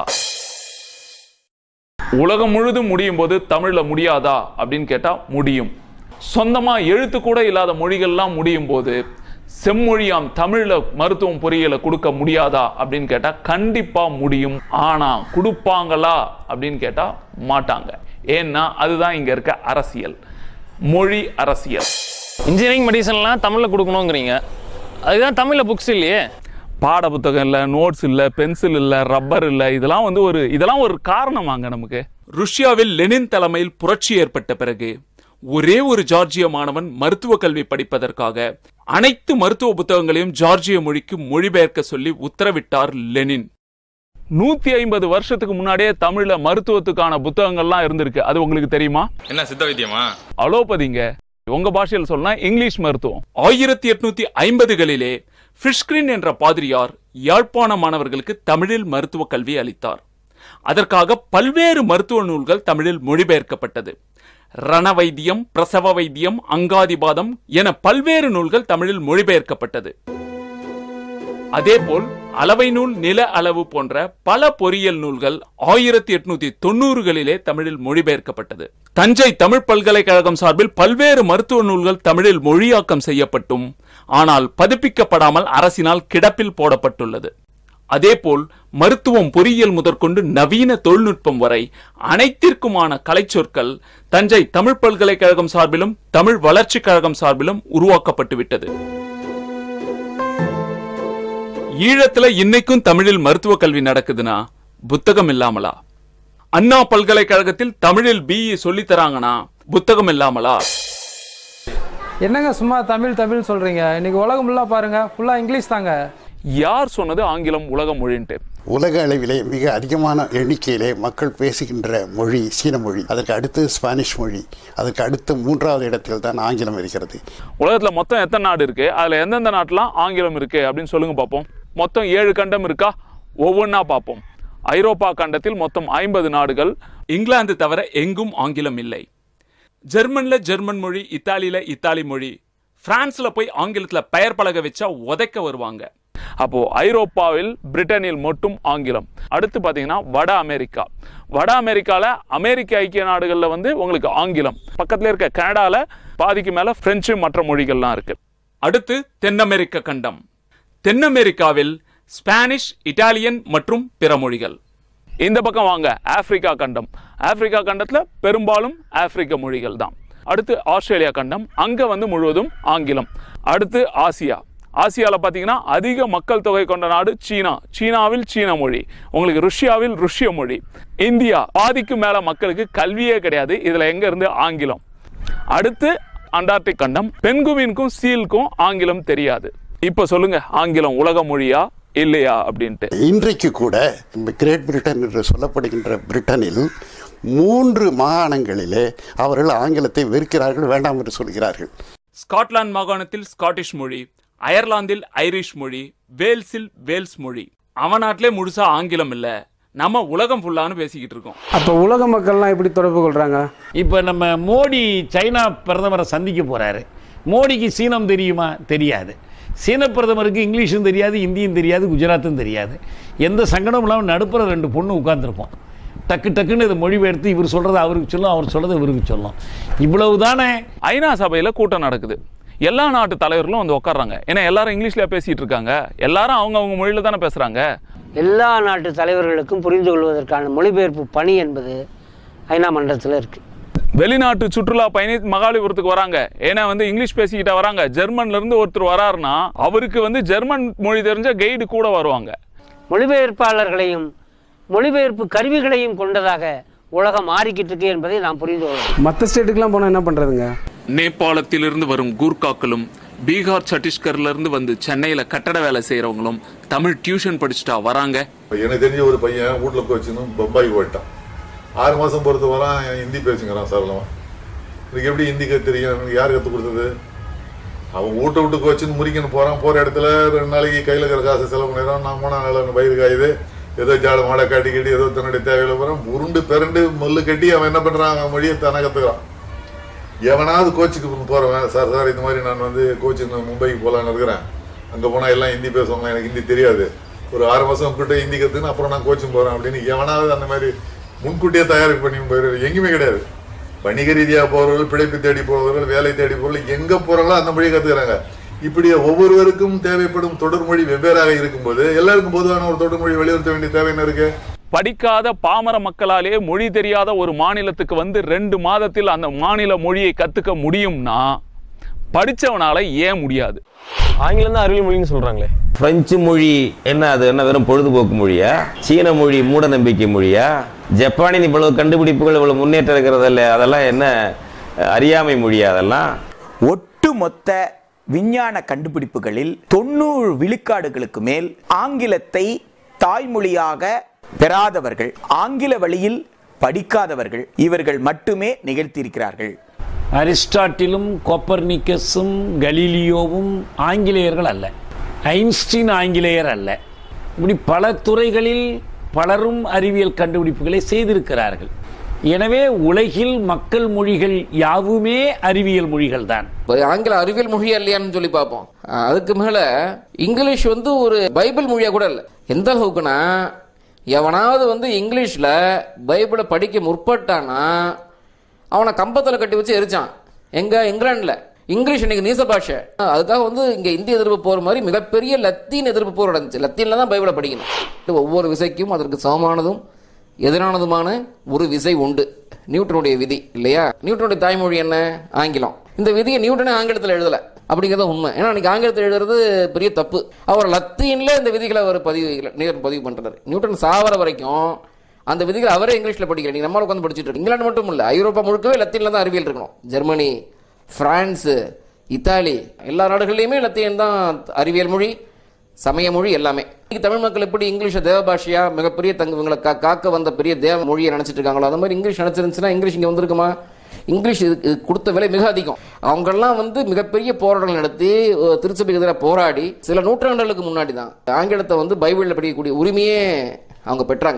உலகம் முழுதும் முடியும் போது தமிழ்ல முடியாதா அப்படின்னு கேட்டா முடியும் சொந்தமா எழுத்து கூட இல்லாத மொழிகள்லாம் முடியும் போது செம்மொழியாம் தமிழ்ல மருத்துவம் பொறியியலை கொடுக்க முடியாதா அப்படின்னு கேட்டா கண்டிப்பா முடியும் ஆனா கொடுப்பாங்களா அப்படின்னு கேட்டா மாட்டாங்க ஏன்னா அதுதான் இங்க இருக்க அரசியல் மொழி அரசியல் இன்ஜினியரிங் மெடிசன்லாம் தமிழில் கொடுக்கணுங்கிறீங்க அதுதான் தமிழில் புக்ஸ் இல்லையே பாட புத்தகம் இல்லை நோட்ஸ் இல்லை பென்சில் இல்லை ரப்பர் இல்லை இதெல்லாம் வந்து ஒரு இதெல்லாம் ஒரு காரணமாங்க நமக்கு ருஷ்யாவில் லெனின் தலைமையில் புரட்சி ஏற்பட்ட பிறகு ஒரே ஒரு ஜார்ஜிய மாணவன் மருத்துவ கல்வி படிப்பதற்காக அனைத்து மருத்துவ புத்தகங்களையும் ஜார்ஜிய மொழிக்கு மொழிபெயர்க்க சொல்லி உத்தரவிட்டார் லெனின் நூத்தி ஐம்பது வருஷத்துக்கு முன்னாடியே தமிழ்ல மருத்துவத்துக்கான புத்தகங்கள்லாம் இருந்திருக்கு அது உங்களுக்கு தெரியுமா என்ன சித்த வைத்தியமா அலோபதிங்க உங்க பாஷையில் சொன்னா இங்கிலீஷ் மருத்துவம் ஆயிரத்தி எட்நூத்தி ஐம்பதுகளிலே ஃபிஷ்கிரின் என்ற பாதிரியார் யாழ்ப்பாண மாணவர்களுக்கு தமிழில் மருத்துவ கல்வி அளித்தார் அதற்காக பல்வேறு மருத்துவ நூல்கள் தமிழில் மொழிபெயர்க்கப்பட்டது ரண வைத்தியம் பிரசவ வைத்தியம் அங்காதிபாதம் என பல்வேறு நூல்கள் தமிழில் மொழிபெயர்க்கப்பட்டது அதேபோல் அளவை நூல் நில அளவு போன்ற பல பொறியியல் நூல்கள் ஆயிரத்தி எட்நூத்தி தொண்ணூறுகளிலே தமிழில் மொழிபெயர்க்கப்பட்டது தஞ்சை தமிழ் பல்கலைக்கழகம் சார்பில் பல்வேறு மருத்துவ நூல்கள் தமிழில் மொழியாக்கம் செய்யப்பட்டும் ஆனால் பதிப்பிக்கப்படாமல் அரசினால் கிடப்பில் போடப்பட்டுள்ளது அதேபோல் மருத்துவம் பொறியியல் முதற்கொண்டு நவீன தொழில்நுட்பம் வரை அனைத்திற்குமான கலைச்சொற்கள் தஞ்சை தமிழ் பல்கலைக்கழகம் சார்பிலும் தமிழ் வளர்ச்சிக் கழகம் சார்பிலும் உருவாக்கப்பட்டு விட்டது ஈழத்துல இன்னைக்கும் தமிழில் மருத்துவ கல்வி நடக்குதுன்னா புத்தகம் இல்லாமலா அண்ணா பல்கலைக்கழகத்தில் தமிழில் பிஇ சொல்லித் தராங்கன்னா புத்தகம் இல்லாமலா என்னங்க சும்மா தமிழ் தமிழ் சொல்றீங்க இன்னைக்கு உலகம் ஃபுல்லாக பாருங்க ஃபுல்லாக இங்கிலீஷ் தாங்க யார் சொன்னது ஆங்கிலம் உலக மொழின்ட்டு உலக அளவிலே மிக அதிகமான எண்ணிக்கையிலே மக்கள் பேசுகின்ற மொழி சீன மொழி அதற்கு அடுத்து ஸ்பானிஷ் மொழி அதற்கு அடுத்து மூன்றாவது இடத்தில் தான் ஆங்கிலம் இருக்கிறது உலகத்துல மொத்தம் எத்தனை நாடு இருக்கு அதுல எந்தெந்த நாட்டுலாம் ஆங்கிலம் இருக்கு அப்படின்னு சொல்லுங்க பார்ப்போம் மொத்தம் ஏழு கண்டம் இருக்கா ஒவ்வொன்றா பார்ப்போம் ஐரோப்பா கண்டத்தில் மொத்தம் ஐம்பது நாடுகள் இங்கிலாந்து தவிர எங்கும் ஆங்கிலம் இல்லை ஜெர்மன்ல ஜெர்மன் மொழி இத்தாலியில இத்தாலி மொழி பிரான்ஸ்ல போய் ஆங்கிலத்துல பெயர் பலகை வச்சா உதைக்க வருவாங்க அப்போ ஐரோப்பாவில் பிரிட்டனில் மட்டும் ஆங்கிலம் அடுத்து பாத்தீங்கன்னா வட அமெரிக்கா வட அமெரிக்கால அமெரிக்க ஐக்கிய நாடுகள்ல வந்து உங்களுக்கு ஆங்கிலம் பக்கத்துல இருக்க கனடால பாதிக்கு மேல பிரெஞ்சு மற்ற மொழிகள்லாம் இருக்கு அடுத்து தென் அமெரிக்க கண்டம் தென் அமெரிக்காவில் ஸ்பானிஷ் இட்டாலியன் மற்றும் பிற மொழிகள் இந்த பக்கம் வாங்க ஆப்பிரிக்கா கண்டம் ஆப்பிரிக்கா கண்டத்துல பெரும்பாலும் ஆப்பிரிக்க மொழிகள் தான் அடுத்து ஆஸ்திரேலியா கண்டம் அங்க வந்து முழுவதும் ஆங்கிலம் அடுத்து ஆசியா ஆசியாவில் பார்த்தீங்கன்னா அதிக மக்கள் தொகை கொண்ட நாடு சீனா சீனாவில் சீன மொழி உங்களுக்கு ருஷ்யாவில் ருஷ்ய மொழி இந்தியா பாதிக்கு மேல மக்களுக்கு கல்வியே கிடையாது இதுல எங்க இருந்து ஆங்கிலம் அடுத்து அண்டார்டிக் கண்டம் பெண்குவினுக்கும் சீலுக்கும் ஆங்கிலம் தெரியாது இப்ப சொல்லுங்க ஆங்கிலம் உலக மொழியா இல்லையா அப்படின்ட்டு இன்றைக்கு கூட கிரேட் பிரிட்டன் என்று சொல்லப்படுகின்ற பிரிட்டனில் மூன்று மாகாணங்களிலே அவர்கள் ஆங்கிலத்தை வெறுக்கிறார்கள் வேண்டாம் என்று சொல்கிறார்கள் ஸ்காட்லாந்து மாகாணத்தில் ஸ்காட்டிஷ் மொழி அயர்லாந்தில் ஐரிஷ் மொழி வேல்ஸில் வேல்ஸ் மொழி அவன் நாட்டிலே முழுசா ஆங்கிலம் இல்ல நம்ம உலகம் ஃபுல்லான்னு பேசிக்கிட்டு இருக்கோம் அப்போ உலக மக்கள்லாம் எப்படி தொடர்பு கொள்றாங்க இப்போ நம்ம மோடி சைனா பிரதமரை சந்திக்க போறாரு மோடிக்கு சீனம் தெரியுமா தெரியாது சீன பிரதமருக்கு இங்கிலீஷும் தெரியாது ஹிந்தியும் தெரியாது குஜராத்தும் தெரியாது எந்த சங்கடமும் இல்லாமல் நடுப்புற ரெண்டு பொண்ணு உட்காந்துருப்போம் டக்கு டக்குன்னு இதை மொழிபெயர்த்து இவர் சொல்கிறத அவருக்கு சொல்லும் அவர் சொல்கிறத இவருக்கு சொல்லும் இவ்வளவு தானே ஐநா சபையில கூட்டம் நடக்குது எல்லா நாட்டு தலைவர்களும் வந்து உட்கார்றாங்க ஏன்னா எல்லாரும் இங்கிலீஷ்ல பேசிட்டு இருக்காங்க எல்லாரும் அவங்க அவங்க மொழியில தானே பேசுறாங்க எல்லா நாட்டு தலைவர்களுக்கும் புரிந்து கொள்வதற்கான மொழிபெயர்ப்பு பணி என்பது ஐநா மன்றத்தில் இருக்கு வெளிநாட்டு சுற்றுலா பயணி மகாலிபுரத்துக்கு வராங்க ஏன்னா வந்து இங்கிலீஷ் பேசிக்கிட்ட வராங்க ஜெர்மன்ல இருந்து ஒருத்தர் வராருன்னா அவருக்கு வந்து ஜெர்மன் மொழி தெரிஞ்ச கைடு கூட வருவாங்க மொழிபெயர்ப்பாளர்களையும் மொழிபெயர்ப்பு கருவிகளையும் கொண்டதாக உலகம் மாறிக்கிட்டு இருக்கு என்பதை நாம் புரிந்து கொள்ளணும் மற்ற ஸ்டேட்டுக்கெலாம் போனால் என்ன பண்ணுறதுங்க நேபாளத்திலிருந்து வரும் கூர்காக்களும் பீகார் சத்தீஸ்கர்ல இருந்து வந்து சென்னையில கட்டட வேலை செய்யறவங்களும் தமிழ் டியூஷன் படிச்சுட்டா வராங்க எனக்கு தெரிஞ்ச ஒரு பையன் வீட்ல கோச்சின்னு பம்பாய்க்கு போயிட்டான் ஆறு மாசம் பொறுத்த வரான் ஹிந்தி பேசுங்கிறான் சரளமா எனக்கு எப்படி ஹிந்தி கற்று தெரியும் எனக்கு யார் கற்றுக் கொடுத்தது அவன் வீட்டை விட்டு கோச்சின்னு முறிக்கன்னு போறான் போற இடத்துல ரெண்டு நாளைக்கு கையில இருக்கிற காசு செலவு பண்ணிடுறான் நான் போனா நல்லா வயிறு காயுது ஏதோ ஜாட மாடை காட்டி கட்டி ஏதோ தன்னுடைய தேவையில போறான் உருண்டு பிறண்டு முள்ளு கட்டி அவன் என்ன பண்றான் அவன் மொழியை தானே கத்துக்கிறான் எவனாவது கோச்சுக்கு போறவன் சார் சார் இந்த மாதிரி நான் வந்து கோச்சிங் மும்பைக்கு போலான்னு இருக்கிறேன் அங்க போனா எல்லாம் ஹிந்தி பேசுவாங்க எனக்கு ஹிந்தி தெரியாது ஒரு ஆறு மாசம் கிட்ட ஹிந்தி கத்துன்னு அப்புறம் நான் கோச்சிங் போறேன் அப்படின்னு எவனாவது அந்த மாதிரி முன்கூட்டியே தயாரிப்பு பண்ணி போயிடுறது எங்கேயுமே கிடையாது வணிக ரீதியா போறவர்கள் பிழைப்பு தேடி போறவர்கள் வேலை தேடி போறவர்கள் எங்க போறாங்களோ அந்த மொழியை கத்துக்கிறாங்க இப்படி ஒவ்வொருவருக்கும் தேவைப்படும் தொடர்மொழி வெவ்வேறாக இருக்கும்போது எல்லாருக்கும் பொதுவான ஒரு தொடர்மொழி வெளியுறுத்த வேண்டிய தேவை என்ன இருக்கு படிக்காத பாமர மக்களாலே மொழி தெரியாத ஒரு மாநிலத்துக்கு வந்து ரெண்டு மாதத்தில் அந்த மாநில மொழியை கத்துக்க முடியும்னா படிச்சவனால ஏன் முடியாது ஆங்கிலம் தான் அறிவியல் மொழின்னு சொல்றாங்களே பிரெஞ்சு மொழி என்ன அது என்ன வெறும் பொழுதுபோக்கு மொழியா சீன மொழி மூட நம்பிக்கை மொழியா ஜப்பானின் இவ்வளவு கண்டுபிடிப்புகள் இவ்வளவு முன்னேற்றம் இருக்கிறதில்ல அதெல்லாம் என்ன அறியாமை மொழியா அதெல்லாம் ஒட்டுமொத்த விஞ்ஞான கண்டுபிடிப்புகளில் தொண்ணூறு விழுக்காடுகளுக்கு மேல் ஆங்கிலத்தை தாய்மொழியாக பெறாதவர்கள் ஆங்கில வழியில் படிக்காதவர்கள் இவர்கள் மட்டுமே நிகழ்த்தியிருக்கிறார்கள் அரிஸ்டாட்டிலும் கோப்பர்னிக்கஸும் கலீலியோவும் ஆங்கிலேயர்கள் அல்ல ஐன்ஸ்டீன் ஆங்கிலேயர் அல்ல இப்படி பல துறைகளில் பலரும் அறிவியல் கண்டுபிடிப்புகளை செய்திருக்கிறார்கள் எனவே உலகில் மக்கள் மொழிகள் யாவுமே அறிவியல் மொழிகள் தான் இப்போ ஆங்கில அறிவியல் மொழியா இல்லையான்னு சொல்லி பார்ப்போம் அதுக்கு மேல இங்கிலீஷ் வந்து ஒரு பைபிள் மொழியா கூட இல்லை எந்த அளவுக்குன்னா எவனாவது வந்து இங்கிலீஷ்ல பைபிளை படிக்க முற்பட்டானா அவனை கம்பத்தில் கட்டி வச்சு எரிச்சான் எங்க இங்கிலாந்துல இங்கிலீஷ் இன்னைக்கு நீச பாஷை அதுக்காக வந்து இங்க இந்திய எதிர்ப்பு போற மாதிரி மிகப்பெரிய லத்தீன் எதிர்ப்பு போர் நடந்துச்சு லத்தீன்ல தான் பைபிளை படிக்கணும் ஒவ்வொரு விசைக்கும் அதற்கு சமமானதும் எதிரானதுமான ஒரு விசை உண்டு நியூட்டனுடைய விதி இல்லையா நியூட்டனுடைய தாய்மொழி என்ன ஆங்கிலம் இந்த விதியை நியூட்டனே ஆங்கிலத்தில் எழுதல அப்படிங்கிறது உண்மை ஏன்னா அன்னைக்கு ஆங்கிலத்தில் எழுதுறது பெரிய தப்பு அவர் லத்தீன்ல இந்த விதிகளை அவர் பதிவு நேர் பதிவு பண்றாரு நியூட்டன் சாவர வரைக்கும் அந்த விதிகளை அவரே இங்கிலீஷ்ல படிக்கிறேன் நீங்க நம்மளால உட்காந்து படிச்சுட்டு இருக்கு இங்கிலாந்து மட்டும் இல்ல ஐரோப்பா முழுக்கவே லத்தீன்ல தான் அறிவியல் இருக்கணும் ஜெர்மனி பிரான்ஸ் இத்தாலி எல்லா நாடுகள்லையுமே லத்தீன் தான் அறிவியல் மொழி சமய மொழி எல்லாமே இன்னைக்கு தமிழ் மக்கள் எப்படி இங்கிலீஷை தேவ பாஷையா மிகப்பெரிய தங்க இவங்களை கா காக்க வந்த பெரிய தேவ மொழியை நினைச்சிட்டு இருக்காங்களோ அந்த மாதிரி இங்கிலீஷ் நினைச்சிருந்துச்சுன்னா இங்கிலீஷ் இங்க வந்திருக்குமா இங்கிலீஷ் இதுக்கு இது கொடுத்த விலை மிக அதிகம் அவங்கெல்லாம் வந்து மிகப்பெரிய போராட்டங்கள் நடத்தி அஹ், திருச்சபைக்கு எதிராக போராடி சில நூற்றாண்டுகளுக்கு முன்னாடி தான் ஆங்கிலத்தை வந்து பைபிளில் படிக்கக்கூடிய உரிமையே அவங்க பெற்றாங்க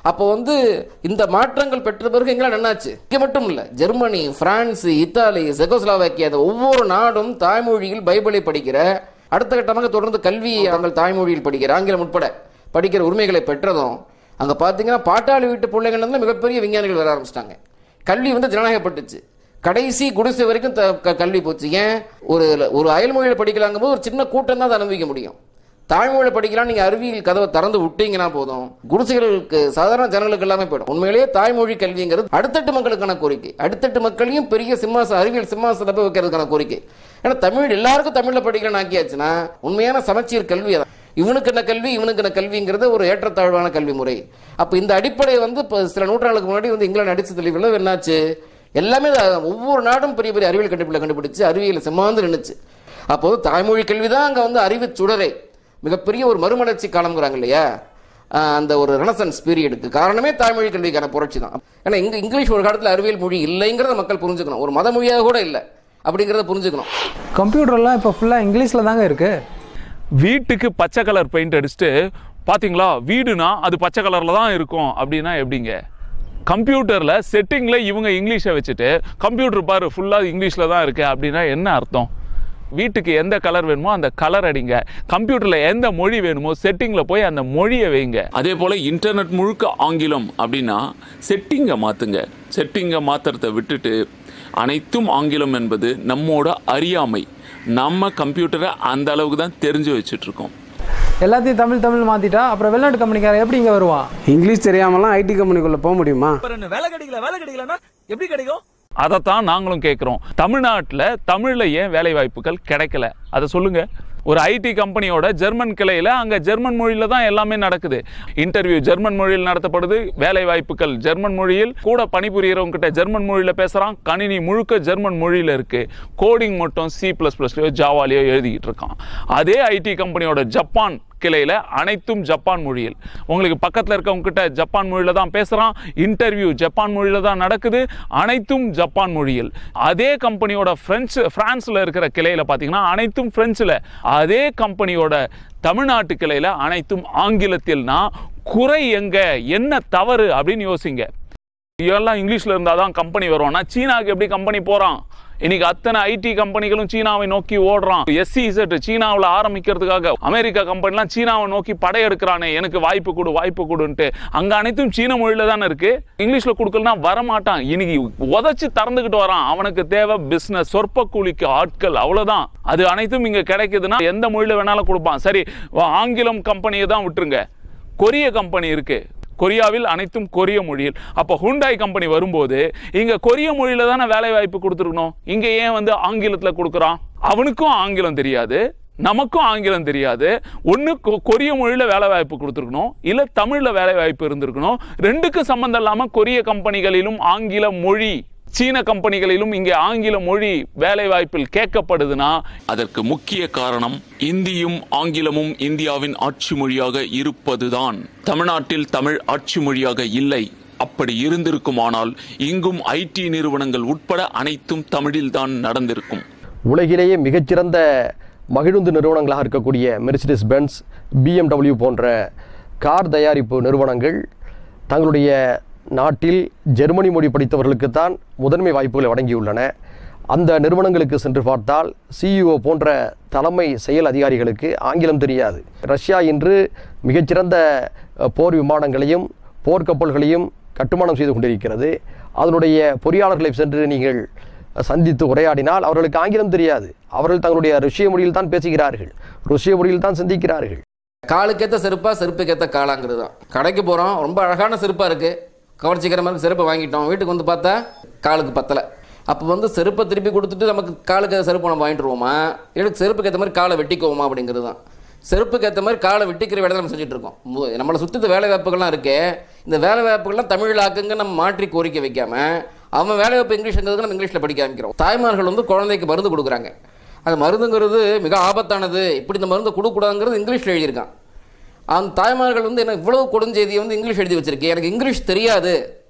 அப்போ வந்து இந்த மாற்றங்கள் பெற்ற பிறகு இங்கிலாந்து என்னாச்சு இங்கே மட்டும் இல்லை ஜெர்மனி பிரான்ஸ் இத்தாலி செகோஸ்லாவாக்கியா இந்த ஒவ்வொரு நாடும் தாய்மொழியில் பைபிளை படிக்கிற அடுத்த கட்டமாக தொடர்ந்து கல்வி தங்கள் தாய்மொழியில் படிக்கிற ஆங்கிலம் உட்பட படிக்கிற உரிமைகளை பெற்றதும் அங்கே பார்த்தீங்கன்னா பாட்டாளி வீட்டு பிள்ளைகள் வந்து மிகப்பெரிய விஞ்ஞானிகள் வர ஆரம்பிச்சிட்டாங்க கல்வி வந்து ஜனநாயகப்பட்டுச்சு கடைசி குடிசை வரைக்கும் த- க- கல்வி போச்சு ஏன் ஒரு ஒரு அயல்மொழியில் படிக்கலாங்கும் போது ஒரு சின்ன கூட்டம் தான் அதை அனுபவிக்க முடியும் தாய்மொழியில் படிக்கலாம் நீங்கள் அறிவியல் கதவை திறந்து விட்டீங்கன்னா போதும் குடிசைகளுக்கு சாதாரண ஜனங்களுக்கு எல்லாமே போயிடும் உண்மையிலேயே தாய்மொழி கல்விங்கிறது அடுத்தட்டு மக்களுக்கான கோரிக்கை அடுத்தட்டு மக்களையும் பெரிய சிம்மாச அறிவியல் சிம்மாசனத்தை போய் வைக்கிறதுக்கான கோரிக்கை ஏன்னா தமிழ் எல்லாருக்கும் தமிழில் படிக்கலாம்னு ஆக்கியாச்சுன்னா உண்மையான சமச்சீர் கல்வி அதான் இவனுக்கு என்ன கல்வி இவனுக்கு என்ன கல்விங்கிறது ஒரு ஏற்றத்தாழ்வான கல்வி முறை அப்போ இந்த அடிப்படை வந்து இப்போ சில நூற்றாண்டுக்கு முன்னாடி வந்து இங்கிலாந்து அடிச்சு தெளிவில் என்னாச்சு எல்லாமே அது ஒவ்வொரு நாடும் பெரிய பெரிய அறிவியல் கண்டுபிடில கண்டுபிடிச்சு அறிவியல் செம்மாந்து நின்றுச்சு அப்போது தாய்மொழி கல்வி தான் அங்கே வந்து அறிவு சுடரை மிகப்பெரிய ஒரு மறுமலர்ச்சி காலம்ங்கிறாங்க இல்லையா ஆஹ் அந்த ஒரு ரெனசன்ஸ் பீரியடுக்கு காரணமே தாய்மொழி கல்விக்கான புரட்சி தான் ஏன்னா இங்க இங்கிலீஷ் ஒரு காலத்தில் அறிவியல் மொழி இல்லைங்கிறத மக்கள் புரிஞ்சுக்கணும் ஒரு மத மொழியாக கூட இல்லை அப்படிங்கிறத புரிஞ்சுக்கணும் கம்ப்யூட்டர்லாம் இப்போ ஃபுல்லாக இங்கிலீஷில் தாங்க இருக்குது வீட்டுக்கு பச்சை கலர் பெயிண்ட் அடிச்சுட்டு பாத்தீங்களா வீடுனா அது பச்சை கலரில் தான் இருக்கும் அப்படின்னா எப்படிங்க கம்ப்யூட்டரில் செட்டிங்கில் இவங்க இங்கிலீஷை வச்சுட்டு கம்ப்யூட்டர் பாரு ஃபுல்லாக இங்கிலீஷில் தான் இருக்கு அப்படின்னா என்ன அர்த்தம் வீட்டுக்கு எந்த கலர் வேணுமோ அந்த கலர் அடிங்க கம்ப்யூட்டரில் எந்த மொழி வேணுமோ செட்டிங்கில் போய் அந்த மொழியை வைங்க அதே போல் இன்டர்நெட் முழுக்க ஆங்கிலம் அப்படின்னா செட்டிங்கை மாற்றுங்க செட்டிங்கை மாற்றுறத விட்டுட்டு அனைத்தும் ஆங்கிலம் என்பது நம்மோட அறியாமை நம்ம கம்ப்யூட்டரை அந்த அளவுக்கு தான் தெரிஞ்சு வச்சுட்டு இருக்கோம் எல்லாத்தையும் தமிழ் தமிழ் மாற்றிட்டா அப்புறம் வெளிநாட்டு கம்பெனிக்காரன் எப்படி இங்கே வருவான் இங்கிலீஷ் தெரியாமலாம் ஐடி கம்பெனிக்குள்ள போக முடியுமா வேலை கிடைக்கல வேலை கிடைக்கலன்னா எப்படி கிடைக்கும் அதைத்தான் நாங்களும் கேட்குறோம் தமிழ்நாட்டில் தமிழில் ஏன் வேலை வாய்ப்புகள் கிடைக்கல அதை சொல்லுங்க ஒரு ஐடி கம்பெனியோட ஜெர்மன் கிளையில் அங்கே ஜெர்மன் மொழியில் தான் எல்லாமே நடக்குது இன்டர்வியூ ஜெர்மன் மொழியில் நடத்தப்படுது வேலை வாய்ப்புகள் ஜெர்மன் மொழியில் கூட பணிபுரியறவங்க கிட்ட ஜெர்மன் மொழியில் பேசுகிறான் கணினி முழுக்க ஜெர்மன் மொழியில் இருக்குது கோடிங் மட்டும் சி ப்ளஸ் ப்ளஸ்லையோ ஜாவாலையோ எழுதிக்கிட்டு இருக்கான் அதே ஐடி கம்பெனியோட ஜப்பான் கிளையில் அனைத்தும் ஜப்பான் மொழியில் உங்களுக்கு பக்கத்தில் இருக்கவங்க கிட்ட ஜப்பான் மொழியில் தான் பேசுகிறான் இன்டர்வியூ ஜப்பான் மொழியில் தான் நடக்குது அனைத்தும் ஜப்பான் மொழியில் அதே கம்பெனியோட ஃப்ரெஞ்சு ஃப்ரான்ஸில் இருக்கிற கிளையில் பார்த்தீங்கன்னா அனைத்தும் ஃப்ரெஞ்சில் அதே கம்பெனியோட தமிழ்நாட்டு கிளையில் அனைத்தும் ஆங்கிலத்தில்னா குறை எங்க என்ன தவறு அப்படின்னு யோசிங்க எல்லாம் இங்கிலீஷில் இருந்தால் தான் கம்பெனி வரும்னா சீனாவுக்கு எப்படி கம்பெனி போகிறான் இன்னைக்கு அத்தனை ஐடி கம்பெனிகளும் சீனாவை நோக்கி ஓடுறான் எஸ்சிசெட் சீனாவில் ஆரம்பிக்கிறதுக்காக அமெரிக்கா கம்பெனிலாம் சீனாவை நோக்கி படையெடுக்கிறானே எனக்கு வாய்ப்பு கொடு வாய்ப்பு கொடுன்ட்டு அங்கே அனைத்தும் சீன மொழியில் தானே இருக்கு இங்கிலீஷில் கொடுக்கலனா வரமாட்டான் இன்னைக்கு உதச்சி திறந்துக்கிட்டு வரான் அவனுக்கு தேவை பிஸ்னஸ் சொற்ப கூலிக்கு ஆட்கள் அவ்வளோதான் அது அனைத்தும் இங்கே கிடைக்குதுன்னா எந்த மொழியில் வேணாலும் கொடுப்பான் சரி ஆங்கிலம் கம்பெனியை தான் விட்டுருங்க கொரிய கம்பெனி இருக்கு கொரியாவில் அனைத்தும் கொரிய மொழியில் அப்போ ஹுண்டாய் கம்பெனி வரும்போது இங்க கொரிய மொழியில தானே வேலை வாய்ப்பு கொடுத்துருக்கணும் இங்க ஏன் வந்து ஆங்கிலத்துல கொடுக்குறான் அவனுக்கும் ஆங்கிலம் தெரியாது நமக்கும் ஆங்கிலம் தெரியாது ஒன்று கொரிய மொழியில் வேலை வாய்ப்பு கொடுத்துருக்கணும் இல்லை தமிழில் வேலை வாய்ப்பு இருந்திருக்கணும் ரெண்டுக்கும் சம்மந்தம் இல்லாமல் கொரிய கம்பெனிகளிலும் ஆங்கில மொழி சீன கம்பெனிகளிலும் இங்கே ஆங்கில மொழி வேலை வாய்ப்பில் கேட்கப்படுதுன்னா அதற்கு முக்கிய காரணம் இந்தியும் ஆங்கிலமும் இந்தியாவின் ஆட்சி மொழியாக இருப்பதுதான் தமிழ்நாட்டில் தமிழ் ஆட்சி மொழியாக இல்லை அப்படி இருந்திருக்குமானால் இங்கும் ஐடி நிறுவனங்கள் உட்பட அனைத்தும் தமிழில்தான் நடந்திருக்கும் உலகிலேயே மிகச்சிறந்த மகிழுந்து நிறுவனங்களாக இருக்கக்கூடிய மெர்சிடிஸ் பென்ஸ் பிஎம்டபிள்யூ போன்ற கார் தயாரிப்பு நிறுவனங்கள் தங்களுடைய நாட்டில் ஜெர்மனி மொழி படித்தவர்களுக்குத்தான் முதன்மை வாய்ப்புகளை வழங்கியுள்ளன அந்த நிறுவனங்களுக்கு சென்று பார்த்தால் சிஇஓ போன்ற தலைமை செயல் அதிகாரிகளுக்கு ஆங்கிலம் தெரியாது ரஷ்யா இன்று மிகச்சிறந்த அஹ், போர் விமானங்களையும் போர்க்கப்பல்களையும் கட்டுமானம் செய்து கொண்டிருக்கிறது அதனுடைய பொறியாளர்களை சென்று நீங்கள் சந்தித்து உரையாடினால் அவர்களுக்கு ஆங்கிலம் தெரியாது அவர்கள் தங்களுடைய ருஷ்ய மொழியில் தான் பேசுகிறார்கள் ருஷ்ய மொழியில் தான் சிந்திக்கிறார்கள் காலுக்கேற்ற செருப்பா செருப்புக்கேற்ற காலாங்கிறது தான் கடைக்கு போகிறோம் ரொம்ப அழகான செருப்பாக இருக்குது கவர்ச்சிக்கிற மாதிரி செருப்பை வாங்கிட்டோம் வீட்டுக்கு வந்து பார்த்தா காலுக்கு பத்தலை அப்போ வந்து செருப்பை திருப்பி கொடுத்துட்டு நமக்கு காலுக்கு ஏத்த செருப்பு நம்ம வாங்கிட்டு வருவோமா இல்லை செருப்புக்கு ஏற்ற மாதிரி காலை வெட்டிக்குவோமா அப்படிங்கிறது தான் செருப்புக்கு ஏற்ற மாதிரி காலை வெட்டிக்கிற வேலை நம்ம செஞ்சுட்டு இருக்கோம் மு- நம்மளை சுற்றி இந்த வேலை வாய்ப்புகள்லாம் இருக்கே இந்த வேலை வாய்ப்புகள்லாம் தமிழில் ஆக்குங்க நம்ம மாற்றி கோரிக்கை வைக்காம அவன் வேலை வாய்ப்பு இங்கிலீஷ்ங்கிறது நம்ம இங்கிலீஷில் படிக்க ஆரம்பிக்கிறோம் தாய்மார்கள் வந்து குழந்தைக்கு மருந்து கொடுக்குறாங்க அந்த மருந்துங்கிறது மிக ஆபத்தானது இப்படி இந்த மருந்து கொடுக்கூடாதுங்கிறது இங்கிலீஷில் எழுதியிருக்கான் அந்த தாய்மார்கள் வந்து எனக்கு இவ்வளவு கொடுஞ்செய்தியை வந்து இங்கிலீஷ் எழுதி வச்சிருக்கேன் எனக்கு இங்கிலீஷ் தெரியாது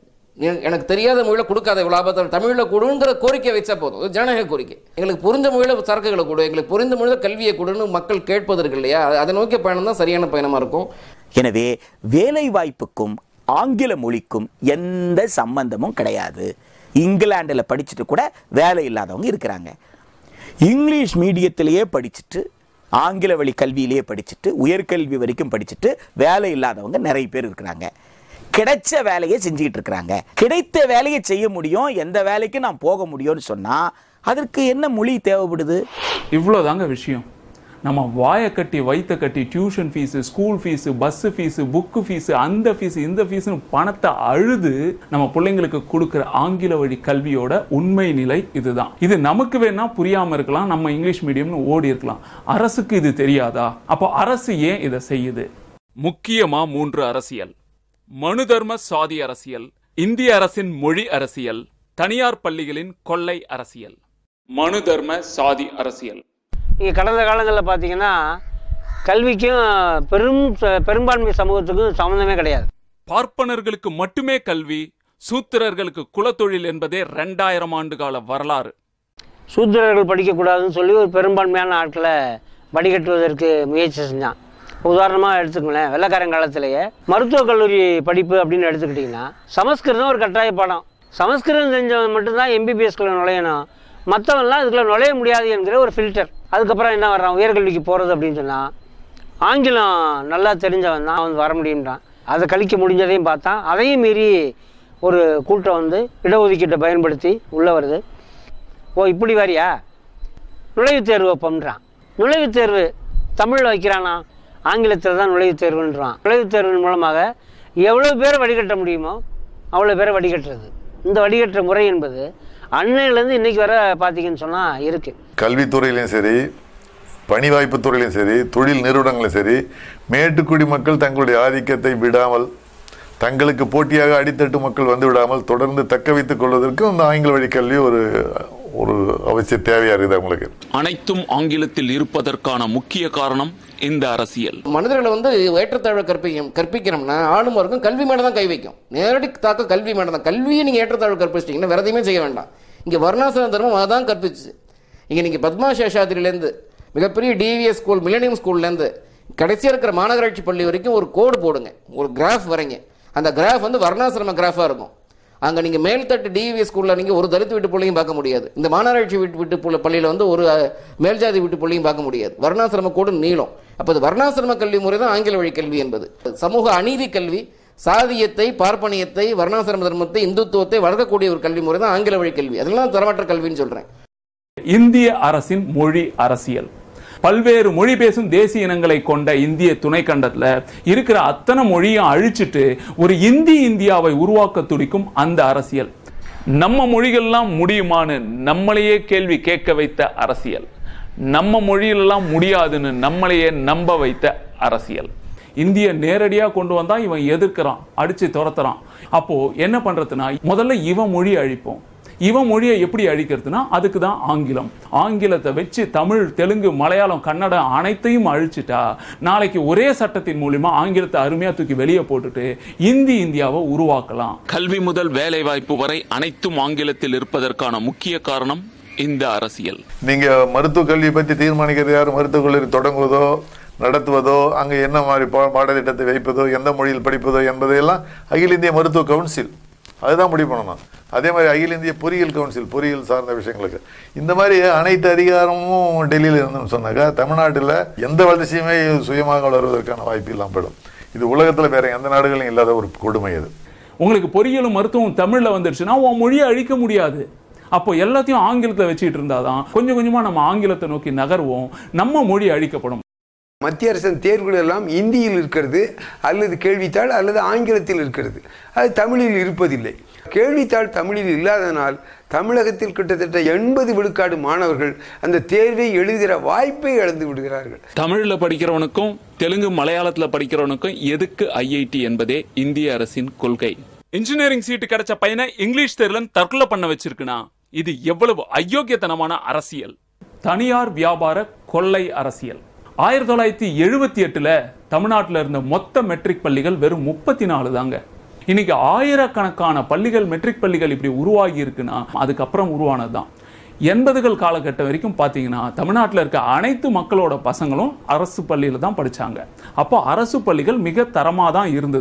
எ- எனக்கு தெரியாத மொழியில் கொடுக்காத இவ்வளோ ஆபத்தான தமிழில் கொடுங்கிற கோரிக்கை வச்சா போதும் அது ஜனநாயக கோரிக்கை எங்களுக்கு புரிஞ்ச மொழியில் சரக்குகளை கொடு எங்களுக்கு புரிந்த மொழியில் கல்வியை கொடுன்னு மக்கள் கேட்பதற்கு இல்லையா அது- அதை நோக்கிய பயணம் தான் சரியான பயணமாக இருக்கும் எனவே வேலை வாய்ப்புக்கும் ஆங்கில மொழிக்கும் எந்த சம்பந்தமும் கிடையாது இங்கிலாண்டில் படிச்சுட்டு கூட வேலை இல்லாதவங்க இருக்கிறாங்க இங்கிலீஷ் மீடியத்திலேயே படிச்சுட்டு ஆங்கில வழி கல்வியிலேயே படிச்சுட்டு உயர்கல்வி வரைக்கும் படிச்சுட்டு வேலை இல்லாதவங்க நிறைய பேர் இருக்கிறாங்க கிடைச்ச வேலையை செஞ்சுக்கிட்டு இருக்கிறாங்க கிடைத்த வேலையை செய்ய முடியும் எந்த வேலைக்கு நான் போக முடியும்னு சொன்னா அதற்கு என்ன மொழி தேவைப்படுது இவ்வளோதாங்க விஷயம் நம்ம வாயை கட்டி வைத்த கட்டி tuition fees school fees bus fees book fees அந்த ஃபீஸு இந்த ஃபீஸுன்னு பணத்தை அழுது நம்ம பிள்ளைங்களுக்கு கொடுக்குற ஆங்கில வழி கல்வியோட உண்மை நிலை இதுதான் இது நமக்கு வேணா புரியாம இருக்கலாம் நம்ம இங்கிலீஷ் மீடியம்னு ஓடி இருக்கலாம் அரசுக்கு இது தெரியாதா அப்போ அரசு ஏன் இதை செய்யுது முக்கியமா மூன்று அரசியல் மனுதர்ம சாதி அரசியல் இந்திய அரசின் மொழி அரசியல் தனியார் பள்ளிகளின் கொள்ளை அரசியல் மனுதர்ம சாதி அரசியல் நீங்கள் கடந்த காலங்களில் பார்த்தீங்கன்னா கல்விக்கும் பெரும் ச- பெரும்பான்மை சமூகத்துக்கும் சம்மந்தமே கிடையாது பார்ப்பனர்களுக்கு மட்டுமே கல்வி சூத்திரர்களுக்கு குலத்தொழில் என்பதே ரெண்டாயிரம் ஆண்டு கால வரலாறு சூத்திரர்கள் படிக்கக்கூடாதுன்னு சொல்லி ஒரு பெரும்பான்மையான ஆட்களை வடிகட்டுவதற்கு முயற்சி செஞ்சான் உதாரணமாக எடுத்துக்கங்களேன் வெள்ளக்காரன் காலத்திலேயே மருத்துவக் கல்லூரி படிப்பு அப்படின்னு எடுத்துக்கிட்டிங்கன்னா சமஸ்கிருதம் ஒரு கட்டாய பாடம் சமஸ்கிருதம் செஞ்சவன் மட்டும்தான் எம்பிபிஎஸ்குள்ள நுழையணும் மற்றவன்லாம் இதுக்குள்ள நுழைய முடியாது என்கிற ஒரு ஃபில்டர் அதுக்கப்புறம் என்ன வர்றான் உயர்கல்விக்கு போகிறது அப்படின்னு சொன்னால் ஆங்கிலம் நல்லா தெரிஞ்சவன் தான் அவன் வர முடியுன்றான் அதை கழிக்க முடிஞ்சதையும் பார்த்தான் அதையும் மீறி ஒரு கூட்டம் வந்து இடஒதுக்கீட்டை பயன்படுத்தி உள்ளே வருது ஓ இப்படி வரியா நுழைவுத் தேர்வு வைப்போம்ன்றான் நுழைவுத் தேர்வு தமிழில் வைக்கிறானா ஆங்கிலத்தில் தான் நுழைவுத் தேர்வுன்றான் நுழைவுத் தேர்வின் மூலமாக எவ்வளோ பேரை வடிகட்ட முடியுமோ அவ்வளோ பேரை வடிகட்டுறது இந்த வடிகட்டுற முறை என்பது அன்னையிலேருந்து இன்னைக்கு வர பார்த்தீங்கன்னு சொன்னால் இருக்குது கல்வித்துறையிலையும் சரி பணி வாய்ப்பு துறையிலும் சரி தொழில் நிறுவனங்களும் சரி மேட்டுக்குடி மக்கள் தங்களுடைய ஆதிக்கத்தை விடாமல் தங்களுக்கு போட்டியாக அடித்தட்டு மக்கள் வந்து விடாமல் தொடர்ந்து தக்க வைத்துக் கொள்வதற்கு இந்த ஆங்கில வழி கல்வி ஒரு ஒரு அவசிய தேவையா இருக்குது அவங்களுக்கு அனைத்தும் ஆங்கிலத்தில் இருப்பதற்கான முக்கிய காரணம் இந்த அரசியல் மனிதர்களை வந்து ஏற்றத்தாழ்வை கற்பிக்கும் கற்பிக்கிறோம்னா ஆளும் வர்க்கம் கல்வி மேலே தான் கை வைக்கும் நேரடி தாக்கம் கல்வி மேலே தான் கல்வியை நீங்கள் ஏற்றத்தாழ்வு கற்பிச்சிட்டிங்கன்னா வேறு எதையுமே செய்ய வேண்டாம் இங்கே வர்ணாசிரம தர்மம் அதான் கற்பிச்சு இங்கே நீங்கள் பத்மா சேஷாத்திரிலேருந்து மிகப்பெரிய டிவிஎஸ் ஸ்கூல் மில்லேனியம் ஸ்கூல்லேருந்து கடைசியாக இருக்கிற மாநகராட்சி பள்ளி வரைக்கும் ஒரு கோடு போடுங்க ஒரு கிராஃப் வரைங்க அந்த கிராஃப் வந்து வர்ணாசிரம கிராஃபாக இருக்கும் அங்கே நீங்கள் மேல்தட்டு டிவிஎஸ் ஸ்கூலில் நீங்கள் ஒரு தலித் வீட்டு பிள்ளையும் பார்க்க முடியாது இந்த மாநகராட்சி வீட்டு வீட்டு புள்ள பள்ளியில் வந்து ஒரு அஹ், மேல்ஜாதி வீட்டு பிள்ளையும் பார்க்க முடியாது வர்ணாசிரம கோடு நீளம் அப்போ இது வர்ணாசிரம கல்வி முறை தான் ஆங்கில வழி கல்வி என்பது சமூக அநீதி கல்வி சாதியத்தை பார்ப்பனியத்தை வர்ணாசிரம தர்மத்தை இந்துத்துவத்தை வளர்க்கக்கூடிய ஒரு கல்வி முறை தான் ஆங்கில வழி கல்வி அதெல்லாம் தரமற்ற கல்வின்னு சொல்கிறேன் இந்திய அரசின் மொழி அரசியல் பல்வேறு மொழி பேசும் தேசிய இனங்களை கொண்ட இந்திய துணைக்கண்டத்துல இருக்கிற அத்தனை மொழியும் அழிச்சிட்டு ஒரு இந்தி இந்தியாவை உருவாக்க துடிக்கும் அந்த அரசியல் நம்ம மொழிகள்லாம் முடியுமான்னு நம்மளையே கேள்வி கேட்க வைத்த அரசியல் நம்ம மொழியிலெல்லாம் முடியாதுன்னு நம்மளையே நம்ப வைத்த அரசியல் இந்திய நேரடியா கொண்டு வந்தா இவன் எதிர்க்கிறான் அடிச்சு துரத்துறான் அப்போ என்ன பண்றதுன்னா முதல்ல இவன் மொழி அழிப்போம் இவன் மொழியை எப்படி அழிக்கிறதுனா அதுக்கு தான் ஆங்கிலம் ஆங்கிலத்தை வச்சு தமிழ் தெலுங்கு மலையாளம் கன்னடம் அனைத்தையும் அழிச்சிட்டா நாளைக்கு ஒரே சட்டத்தின் மூலியமா ஆங்கிலத்தை அருமையா தூக்கி வெளியே போட்டுட்டு இந்தி இந்தியாவை உருவாக்கலாம் கல்வி முதல் வேலை வாய்ப்பு வரை அனைத்தும் ஆங்கிலத்தில் இருப்பதற்கான முக்கிய காரணம் இந்த அரசியல் நீங்க மருத்துவ கல்வியை பற்றி தீர்மானிக்கிறது யார் மருத்துவக் கல்லூரி தொடங்குவதோ நடத்துவதோ அங்கே என்ன மாதிரி பா பாடத்திட்டத்தை வைப்பதோ எந்த மொழியில் படிப்பதோ என்பதையெல்லாம் அகில இந்திய மருத்துவ கவுன்சில் அதுதான் முடிவு பண்ணணும் அதே மாதிரி அகில இந்திய பொறியியல் கவுன்சில் பொறியியல் சார்ந்த விஷயங்களுக்கு இந்த மாதிரி அனைத்து அதிகாரமும் டெல்லியில் இருந்தோம்னு சொன்னாக்கா தமிழ்நாட்டில் எந்த வளர்ச்சியுமே சுயமாக வளருவதற்கான வாய்ப்பு இல்லாமல் போயிடும் இது உலகத்தில் வேற எந்த நாடுகளும் இல்லாத ஒரு கொடுமை அது உங்களுக்கு பொறியியலும் மருத்துவம் தமிழ்ல வந்துருச்சுன்னா உன் மொழியை அழிக்க முடியாது அப்போ எல்லாத்தையும் ஆங்கிலத்தை வச்சுட்டு இருந்தாதான் கொஞ்சம் கொஞ்சமா நம்ம ஆங்கிலத்தை நோக்கி நகர்வோம் நம்ம மொழி அழிக்கப்படும் மத்திய அரசின் தேர்வுகள் எல்லாம் இந்தியில் இருக்கிறது அல்லது கேள்வித்தாள் அல்லது ஆங்கிலத்தில் இருக்கிறது அது தமிழில் இருப்பதில்லை கேள்வித்தாள் தமிழில் இல்லாதனால் தமிழகத்தில் கிட்டத்தட்ட எண்பது விழுக்காடு மாணவர்கள் அந்த தேர்வை எழுதுகிற வாய்ப்பை இழந்து விடுகிறார்கள் தமிழ்ல படிக்கிறவனுக்கும் தெலுங்கு மலையாளத்துல படிக்கிறவனுக்கும் எதுக்கு ஐஐடி என்பதே இந்திய அரசின் கொள்கை இன்ஜினியரிங் சீட்டு கிடைச்ச பையனை இங்கிலீஷ் தேர்வுல தற்கொலை பண்ண வச்சிருக்குனா இது எவ்வளவு அயோக்கியத்தனமான அரசியல் தனியார் வியாபார கொள்ளை அரசியல் ஆயிரத்தி தொள்ளாயிரத்தி எழுபத்தி எட்டுல தமிழ்நாட்டில் இருந்த மொத்த மெட்ரிக் பள்ளிகள் வெறும் முப்பத்தி நாலு தாங்க இன்னைக்கு ஆயிரக்கணக்கான பள்ளிகள் மெட்ரிக் பள்ளிகள் இப்படி உருவாகி இருக்குன்னா அதுக்கப்புறம் உருவானது தான் எண்பதுகள் காலகட்டம் வரைக்கும் பார்த்தீங்கன்னா தமிழ்நாட்டில் இருக்க அனைத்து மக்களோட பசங்களும் அரசு பள்ளியில் தான் படிச்சாங்க அப்போ அரசு பள்ளிகள் மிக தரமாக தான் இருந்தது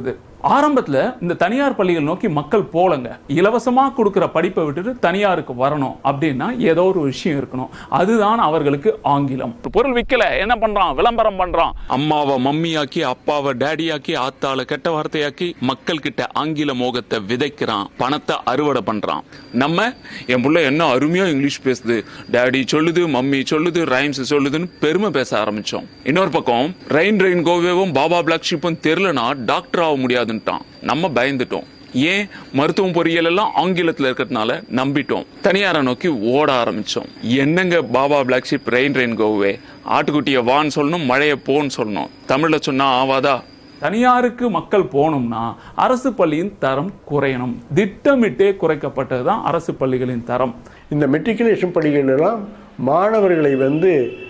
ஆரம்பத்துல இந்த தனியார் பள்ளிகள் நோக்கி மக்கள் போலங்க இலவசமா கொடுக்கிற படிப்பை விட்டுட்டு தனியாருக்கு வரணும் அப்படின்னா ஏதோ ஒரு விஷயம் இருக்கணும் அதுதான் அவர்களுக்கு ஆங்கிலம் பொருள் விற்கல என்ன பண்றான் விளம்பரம் பண்றான் அம்மாவை மம்மியாக்கி அப்பாவை டேடியாக்கி ஆத்தாள கெட்ட வார்த்தையாக்கி மக்கள் கிட்ட ஆங்கில மோகத்தை விதைக்கிறான் பணத்தை அறுவடை பண்றான் நம்ம என் புள்ள என்ன அருமையா இங்கிலீஷ் பேசுது டேடி சொல்லுது மம்மி சொல்லுது ரைம்ஸ் சொல்லுதுன்னு பெருமை பேச ஆரம்பிச்சோம் இன்னொரு பக்கம் ரெயின் ரெயின் கோவேவும் பாபா பிளாக் ஷிப்பும் தெரிலனா டாக்டர் ஆக முடியாதுன்ட்டான் நம்ம பயந்துட்டோம் ஏன் மருத்துவம் பொறியியல் எல்லாம் ஆங்கிலத்தில் இருக்கிறதுனால நம்பிட்டோம் தனியாரை நோக்கி ஓட ஆரம்பிச்சோம் என்னங்க baa black sheep rain rain go away ஆட்டுக்குட்டியை வான்னு சொல்லணும் மழையை போன்னு சொல்லணும் தமிழ்ல சொன்னா ஆவாதா தனியாருக்கு மக்கள் போகணும்னா அரசு பள்ளியின் தரம் குறையணும் திட்டமிட்டே குறைக்கப்பட்டது தான் அரசு பள்ளிகளின் தரம் இந்த மெட்ரிகுலேஷன் பள்ளிகளெல்லாம் மாணவர்களை வந்து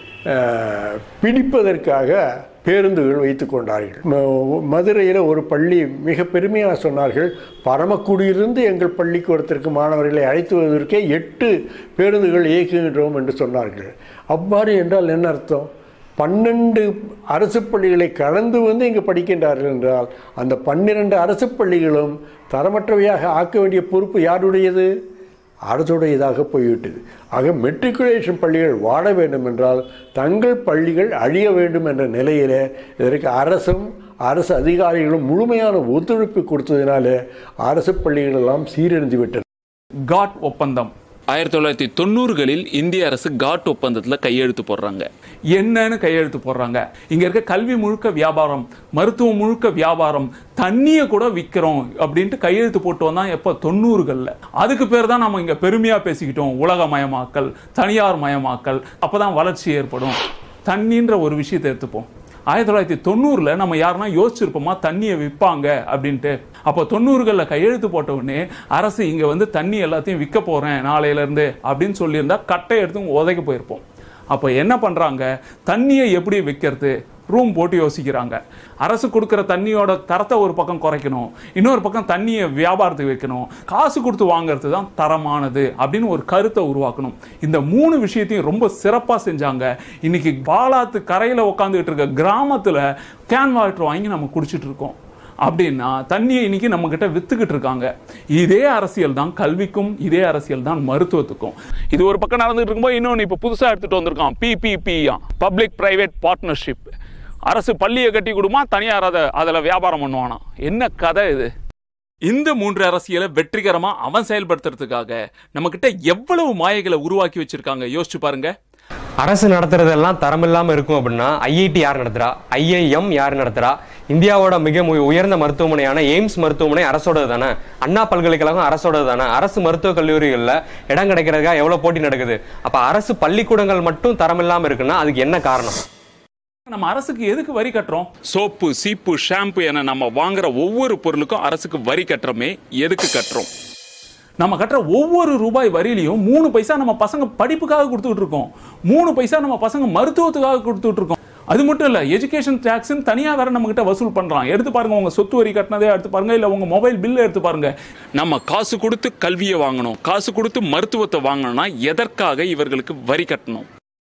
அஹ், பிடிப்பதற்காக பேருந்துகள் வைத்து கொண்டார்கள் ம- மதுரையில் ஒரு பள்ளி மிக பெருமையாக சொன்னார்கள் பரமக்குடியிலிருந்து எங்கள் பள்ளிக்கு ஒருத்தருக்கு மாணவர்களை அழைத்து வருவதற்கே எட்டு பேருந்துகள் இயக்குகின்றோம் என்று சொன்னார்கள் அவ்வாறு என்றால் என்ன அர்த்தம் பன்னெண்டு அரசு பள்ளிகளை கடந்து வந்து இங்கு படிக்கின்றார்கள் என்றால் அந்த பன்னிரண்டு அரசு பள்ளிகளும் தரமற்றவையாக ஆக்க வேண்டிய பொறுப்பு யாருடையது அரசுடையதாக போய்விட்டது ஆக மெட்ரிகுலேஷன் பள்ளிகள் வாழ வேண்டும் என்றால் தங்கள் பள்ளிகள் அழிய வேண்டும் என்ற நிலையிலே இதற்கு அரசும் அரசு அதிகாரிகளும் முழுமையான ஒத்துழைப்பு கொடுத்ததினால அரசு பள்ளிகள் எல்லாம் சீரழிந்து விட்டன காட் ஒப்பந்தம் ஆயிரத்தி தொள்ளாயிரத்தி தொண்ணூறுகளில் இந்திய அரசு காட் ஒப்பந்தத்துல கையெழுத்து போடுறாங்க என்னன்னு கையெழுத்து போடுறாங்க இங்க இருக்க கல்வி முழுக்க வியாபாரம் மருத்துவம் முழுக்க வியாபாரம் தண்ணியை கூட விற்கிறோம் அப்படின்ட்டு கையெழுத்து போட்டு வந்தா எப்ப தொண்ணூறுகள்ல அதுக்கு பேர் தான் நம்ம இங்க பெருமையா பேசிக்கிட்டோம் உலகமயமாக்கல் தனியார் மயமாக்கல் அப்பதான் வளர்ச்சி ஏற்படும் தண்ணின்ற ஒரு விஷயத்தை எடுத்துப்போம் ஆயிரத்தி தொள்ளாயிரத்தி தொண்ணூறுல நம்ம யாருன்னா யோசிச்சிருப்போமா தண்ணியை விற்பாங்க அப்படின்ட்டு அப்போ தொண்ணூறுகளில் கையெழுத்து போட்ட உடனே அரசு இங்க வந்து தண்ணி எல்லாத்தையும் விற்க போறேன் நாளையில இருந்து அப்படின்னு சொல்லியிருந்தா கட்டை எடுத்து உதைக்க போயிருப்போம் அப்போ என்ன பண்றாங்க தண்ணியை எப்படி விற்கிறது ரூம் போட்டு யோசிக்கிறாங்க அரசு கொடுக்குற தண்ணியோட தரத்தை ஒரு பக்கம் குறைக்கணும் இன்னொரு பக்கம் தண்ணியை வியாபாரத்துக்கு வைக்கணும் காசு கொடுத்து வாங்குறது தான் தரமானது அப்படின்னு ஒரு கருத்தை உருவாக்கணும் இந்த மூணு விஷயத்தையும் ரொம்ப சிறப்பாக செஞ்சாங்க இன்னைக்கு பாலாத்து கரையில் உட்காந்துக்கிட்டு இருக்க கிராமத்தில் கேன் வாட்டர் வாங்கி நம்ம குடிச்சிட்டு இருக்கோம் அப்படின்னா தண்ணியை இன்னைக்கு நம்ம கிட்ட வித்துக்கிட்டு இருக்காங்க இதே அரசியல் தான் கல்விக்கும் இதே அரசியல் தான் மருத்துவத்துக்கும் இது ஒரு பக்கம் நடந்துட்டு இருக்கும்போது இன்னொன்று இப்போ புதுசாக எடுத்துட்டு வந்திருக்கான் பிபிபி பப்ளிக் பிரைவேட் பார்ட்னர்ஷிப் அரசு பள்ளியை கட்டி கொடுமா தனியார் அதை அதில் வியாபாரம் பண்ணுவானா என்ன கதை இது இந்த மூன்று அரசியலை வெற்றிகரமா அவன் செயல்படுத்துறதுக்காக நம்ம கிட்ட எவ்வளவு மாயைகளை உருவாக்கி வச்சிருக்காங்க யோசிச்சு பாருங்க அரசு நடத்துறதெல்லாம் தரமில்லாம இருக்கும் அப்படின்னா ஐஐடி யார் நடத்துறா ஐஐஎம் யார் நடத்துறா இந்தியாவோட மிக மு- உயர்ந்த மருத்துவமனையான எய்ம்ஸ் மருத்துவமனை அரசோடது தானே அண்ணா பல்கலைக்கழகம் அரசோடது தானே அரசு மருத்துவக் கல்லூரிகளில் இடம் கிடைக்கிறதுக்காக எவ்வளவு போட்டி நடக்குது அப்ப அரசு பள்ளிக்கூடங்கள் மட்டும் தரமில்லாம இருக்குன்னா அதுக்கு என்ன காரணம் நம்ம அரசுக்கு எதுக்கு வரி கட்டுறோம் சோப்பு சீப்பு ஷாம்பு என நம்ம வாங்குற ஒவ்வொரு பொருளுக்கும் அரசுக்கு வரி கட்டுறோமே எதுக்கு கட்டுறோம் நம்ம கட்டுற ஒவ்வொரு ரூபாய் வரியிலையும் மூணு பைசா நம்ம பசங்க படிப்புக்காக கொடுத்துட்டு இருக்கோம் மூணு பைசா நம்ம பசங்க மருத்துவத்துக்காக கொடுத்துட்டு இருக்கோம் அது மட்டும் இல்ல எஜுகேஷன் டாக்ஸ்னு தனியா வேற நம்ம கிட்ட வசூல் பண்றான் எடுத்து பாருங்க உங்க சொத்து வரி கட்டினதே எடுத்து பாருங்க இல்ல உங்க மொபைல் பில் எடுத்து பாருங்க நம்ம காசு கொடுத்து கல்வியை வாங்கணும் காசு கொடுத்து மருத்துவத்தை வாங்கணும்னா எதற்காக இவர்களுக்கு வரி கட்டணும்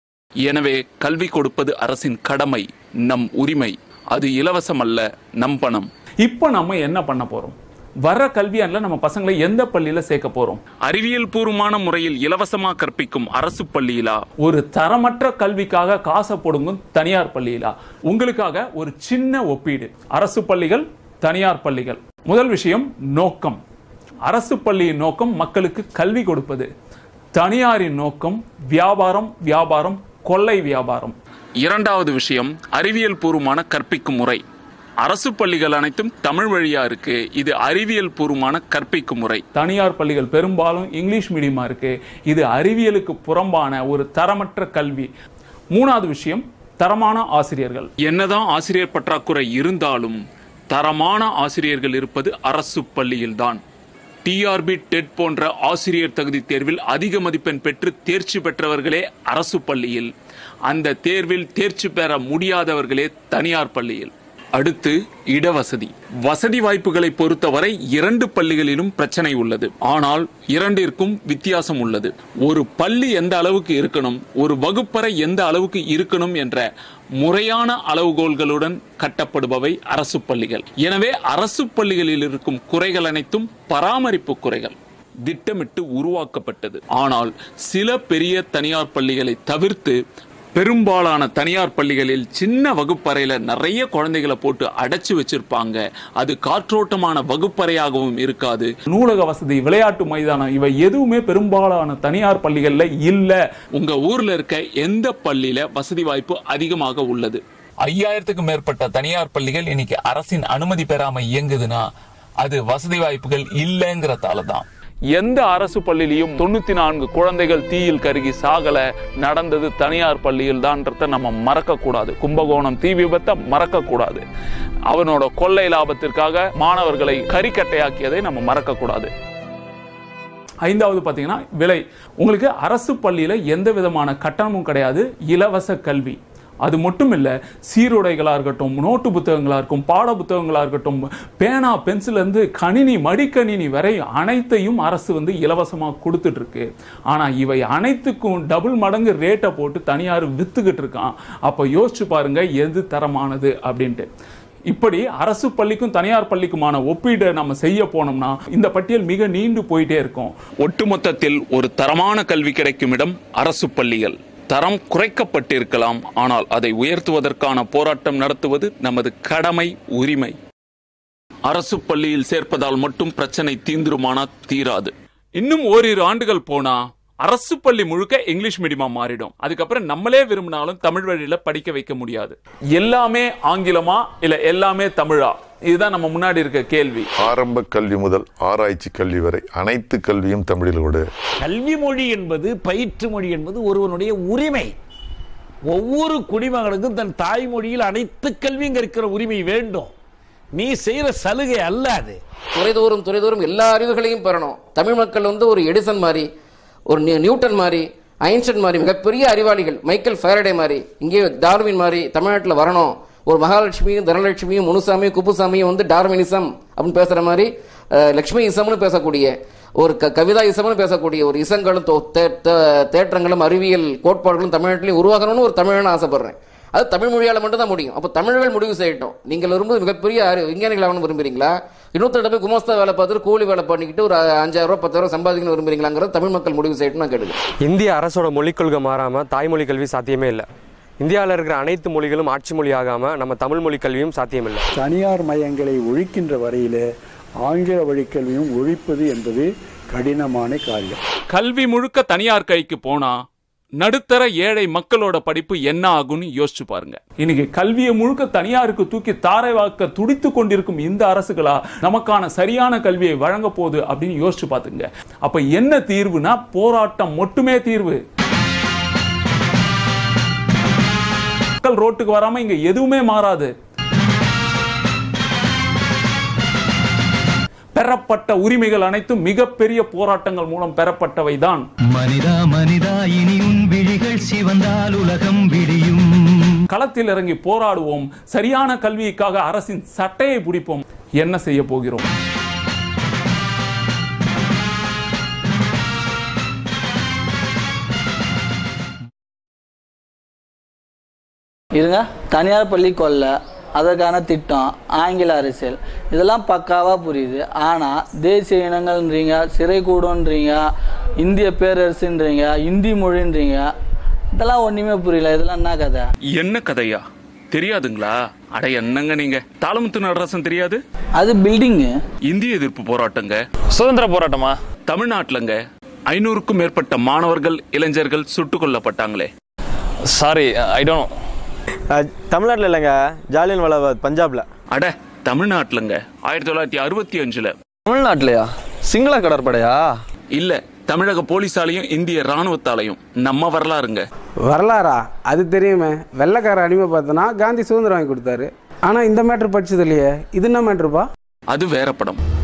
எனவே கல்வி கொடுப்பது அரசின் கடமை நம் உரிமை அது இலவசம் அல்ல நம் பணம் இப்போ நம்ம என்ன பண்ண போறோம் வர்ற கல்வியாண்டில் நம்ம பசங்களை எந்த பள்ளியில சேர்க்க போறோம் அறிவியல் பூர்வமான முறையில் இலவசமா கற்பிக்கும் அரசு பள்ளியிலா ஒரு தரமற்ற கல்விக்காக காசை போடுங்கும் தனியார் பள்ளியிலா உங்களுக்காக ஒரு சின்ன ஒப்பீடு அரசு பள்ளிகள் தனியார் பள்ளிகள் முதல் விஷயம் நோக்கம் அரசு பள்ளியின் நோக்கம் மக்களுக்கு கல்வி கொடுப்பது தனியாரின் நோக்கம் வியாபாரம் வியாபாரம் கொள்ளை வியாபாரம் இரண்டாவது விஷயம் அறிவியல் பூர்வமான கற்பிக்கும் முறை அரசு பள்ளிகள் அனைத்தும் தமிழ் வழியா இருக்கு இது அறிவியல் பூர்வமான கற்பிக்கும் முறை தனியார் பள்ளிகள் பெரும்பாலும் இங்கிலீஷ் மீடியமா இருக்கு இது அறிவியலுக்கு புறம்பான ஒரு தரமற்ற கல்வி மூணாவது விஷயம் தரமான ஆசிரியர்கள் என்னதான் ஆசிரியர் பற்றாக்குறை இருந்தாலும் தரமான ஆசிரியர்கள் இருப்பது அரசு பள்ளியில்தான் டிஆர்பி டெட் போன்ற ஆசிரியர் தகுதி தேர்வில் அதிக மதிப்பெண் பெற்று தேர்ச்சி பெற்றவர்களே அரசு பள்ளியில் அந்த தேர்வில் தேர்ச்சி பெற முடியாதவர்களே தனியார் பள்ளியில் அடுத்து இடவசதி வசதி வாய்ப்புகளை பொறுத்தவரை இரண்டு பள்ளிகளிலும் பிரச்சனை உள்ளது ஆனால் இரண்டிற்கும் வித்தியாசம் உள்ளது ஒரு பள்ளி எந்த அளவுக்கு இருக்கணும் ஒரு வகுப்பறை எந்த அளவுக்கு இருக்கணும் என்ற முறையான அளவுகோல்களுடன் கட்டப்படுபவை அரசு பள்ளிகள் எனவே அரசு பள்ளிகளில் இருக்கும் குறைகள் அனைத்தும் பராமரிப்பு குறைகள் திட்டமிட்டு உருவாக்கப்பட்டது ஆனால் சில பெரிய தனியார் பள்ளிகளை தவிர்த்து பெரும்பாலான தனியார் பள்ளிகளில் சின்ன வகுப்பறையில நிறைய குழந்தைகளை போட்டு அடைச்சு வச்சிருப்பாங்க அது காற்றோட்டமான வகுப்பறையாகவும் இருக்காது நூலக வசதி விளையாட்டு மைதானம் இவை எதுவுமே பெரும்பாலான தனியார் பள்ளிகள்ல இல்ல உங்க ஊர்ல இருக்க எந்த பள்ளியில வசதி வாய்ப்பு அதிகமாக உள்ளது ஐயாயிரத்துக்கும் மேற்பட்ட தனியார் பள்ளிகள் இன்னைக்கு அரசின் அனுமதி பெறாம இயங்குதுன்னா அது வசதி வாய்ப்புகள் இல்லைங்கிறதால தான் எந்த அரசு பள்ளியிலையும் தொண்ணூத்தி நான்கு குழந்தைகள் தீயில் கருகி சாகல நடந்தது தனியார் பள்ளியில் தான்றத நம்ம மறக்க கூடாது கும்பகோணம் தீ விபத்தை மறக்க கூடாது அவனோட கொள்ளை லாபத்திற்காக மாணவர்களை கரிக்கட்டையாக்கியதை நம்ம மறக்க கூடாது ஐந்தாவது பார்த்தீங்கன்னா விலை உங்களுக்கு அரசு பள்ளியில் எந்த விதமான கட்டணமும் கிடையாது இலவச கல்வி அது மட்டும் இல்லை சீருடைகளாக இருக்கட்டும் நோட்டு புத்தகங்களாக இருக்கும் பாட புத்தகங்களாக இருக்கட்டும் பேனா பென்சிலேருந்து கணினி மடிக்கணினி வரை அனைத்தையும் அரசு வந்து இலவசமாக கொடுத்துட்டு இருக்கு ஆனால் இவை அனைத்துக்கும் டபுள் மடங்கு ரேட்டை போட்டு தனியார் வித்துக்கிட்டு இருக்கான் அப்போ யோசிச்சு பாருங்க எது தரமானது அப்படின்ட்டு இப்படி அரசு பள்ளிக்கும் தனியார் பள்ளிக்குமான ஒப்பீடை நம்ம செய்ய போனோம்னா இந்த பட்டியல் மிக நீண்டு போயிட்டே இருக்கும் ஒட்டுமொத்தத்தில் ஒரு தரமான கல்வி கிடைக்கும் இடம் அரசு பள்ளிகள் தரம் குறைக்கப்பட்டிருக்கலாம் ஆனால் அதை உயர்த்துவதற்கான போராட்டம் நடத்துவது நமது கடமை உரிமை அரசு பள்ளியில் சேர்ப்பதால் மட்டும் பிரச்சனை தீந்துருமானா தீராது இன்னும் ஓரிரு ஆண்டுகள் போனா அரசு பள்ளி முழுக்க இங்கிலீஷ் மீடியமா மாறிடும் அதுக்கப்புறம் நம்மளே விரும்பினாலும் தமிழ் வழியில படிக்க வைக்க முடியாது எல்லாமே ஆங்கிலமா இல்ல எல்லாமே தமிழா இதுதான் நம்ம முன்னாடி இருக்க கேள்வி ஆரம்ப கல்வி முதல் ஆராய்ச்சி கல்வி வரை அனைத்து கல்வியும் தமிழிலோடு கல்வி மொழி என்பது பயிற்று மொழி என்பது ஒருவனுடைய உரிமை ஒவ்வொரு குடிமகனுக்கும் தன் தாய்மொழியில் அனைத்து கல்வியும் கற்கிற உரிமை வேண்டும் நீ செய்யற சலுகை அல்ல அது துறைதோறும் துறைதோறும் எல்லா அறிவுகளையும் பெறணும் தமிழ் மக்கள் வந்து ஒரு எடிசன் மாதிரி ஒரு நியூ- நியூட்டன் மாதிரி ஐன்ஸ்டைன் மாதிரி மிகப்பெரிய அறிவாளிகள் மைக்கேல் ஃபேரடே மாதிரி இங்கே டார்வின் மாதிரி தமிழ்நாட்டில் வரணும் ஒரு மகாலட்சுமியும் தனலட்சுமியும் முனுசாமியும் குப்புசாமியும் வந்து டார்வினிசம் அப்படின்னு பேசுகிற மாதிரி அஹ், லக்ஷ்மி இசம்னு பேசக்கூடிய ஒரு க கவிதா இசம்னு பேசக்கூடிய ஒரு இசங்களும் தோ- தே- தே- தேற்றங்களும் அறிவியல் கோட்பாடுகளும் தமிழ்நாட்டிலையும் உருவாகணும்னு ஒரு தமிழன் ஆசைப்படுறேன் அது தமிழ் மொழியால் மட்டும் தான் முடியும் அப்போ தமிழர்கள் முடிவு செய்யட்டும் நீங்கள் விரும்புவது மிகப்பெரிய அறி விஞ்ஞானிகள் ஆகணும்னு விரும்புறீங்களா இன்னொருத்தர் போய் குமஸ்தா வேலை பார்த்துட்டு கூலி வேலை பண்ணிக்கிட்டு ஒரு அஞ்சாயிரம் ரூபா பத்தாயிரம் ரூபா சம்பாதிக்கணும் விரும்புறீங்களாங்கிறது தமிழ் மக்கள் முடிவு செய்யட்டும் நான் கேட்டுக்கிறேன் இந்திய அரசோட மொழிக் கொள்கை மாறாம தாய்மொழி கல்வி சாத்தியமே இல்லை இந்தியாவில் இருக்கிற அனைத்து மொழிகளும் ஆட்சி மொழி ஆகாம நம்ம தமிழ் மொழி கல்வியும் சாத்தியமில்லை தனியார் மையங்களை ஒழிக்கின்ற வரையிலே ஆங்கில வழிக்கல்வியும் ஒழிப்பது என்பது கடினமான காரியம் கல்வி முழுக்க தனியார் கைக்கு போனா நடுத்தர ஏழை மக்களோட படிப்பு என்ன ஆகும்னு யோசிச்சு பாருங்க இன்னைக்கு கல்வியை முழுக்க தனியாருக்கு தூக்கி தாரை வாக்க துடித்து கொண்டிருக்கும் இந்த அரசுகளா நமக்கான சரியான கல்வியை வழங்க போகுது அப்படின்னு யோசிச்சு பாத்துங்க அப்ப என்ன தீர்வுனா போராட்டம் மட்டுமே தீர்வு மக்கள் ரோட்டுக்கு வராம இங்க எதுவுமே மாறாது பெறப்பட்ட உரிமைகள் அனைத்தும் மிகப்பெரிய போராட்டங்கள் மூலம் பெறப்பட்டவை தான் மனிதா மனிதா இனி உன் விழிகள் சிவந்தால் உலகம் விடியும் களத்தில் இறங்கி போராடுவோம் சரியான கல்விக்காக அரசின் சட்டையை பிடிப்போம் என்ன செய்ய போகிறோம் இருங்க தனியார் பள்ளி கொள்ள அதற்கான திட்டம் ஆங்கில அரசியல் இதெல்லாம் பக்காவாக புரியுது ஆனால் தேசிய இனங்கள்ன்றீங்க சிறை கூடன்றீங்க இந்திய பேரரசுன்றீங்க இந்தி மொழின்றீங்க இதெல்லாம் ஒன்றுமே புரியல இதெல்லாம் என்ன கதை என்ன கதையா தெரியாதுங்களா அட என்னங்க நீங்க தாளமுத்து நடராசன் தெரியாது அது பில்டிங்கு இந்திய எதிர்ப்பு போராட்டங்க சுதந்திர போராட்டமா தமிழ்நாட்டுலங்க ஐநூறுக்கும் மேற்பட்ட மாணவர்கள் இளைஞர்கள் சுட்டுக் கொல்லப்பட்டாங்களே சாரி ஐ டோன்ட் தமிழ்நாட்டில் இல்லைங்க ஜாலியன் வாலாபாக் பஞ்சாப்ல அட தமிழ்நாட்டுலங்க ஆயிரத்தி தொள்ளாயிரத்தி அறுபத்தி அஞ்சுல தமிழ்நாட்டிலையா சிங்கள கடற்படையா இல்ல தமிழக போலீசாலையும் இந்திய ராணுவத்தாலையும் நம்ம வரலாறுங்க வரலாறா அது தெரியுமே வெள்ளைக்கார அடிமை பார்த்தனா காந்தி சுதந்திரம் வாங்கி கொடுத்தாரு ஆனால் இந்த மேட்ரு படிச்சது இல்லையே இது என்ன மேட்ருப்பா அது வேற படம்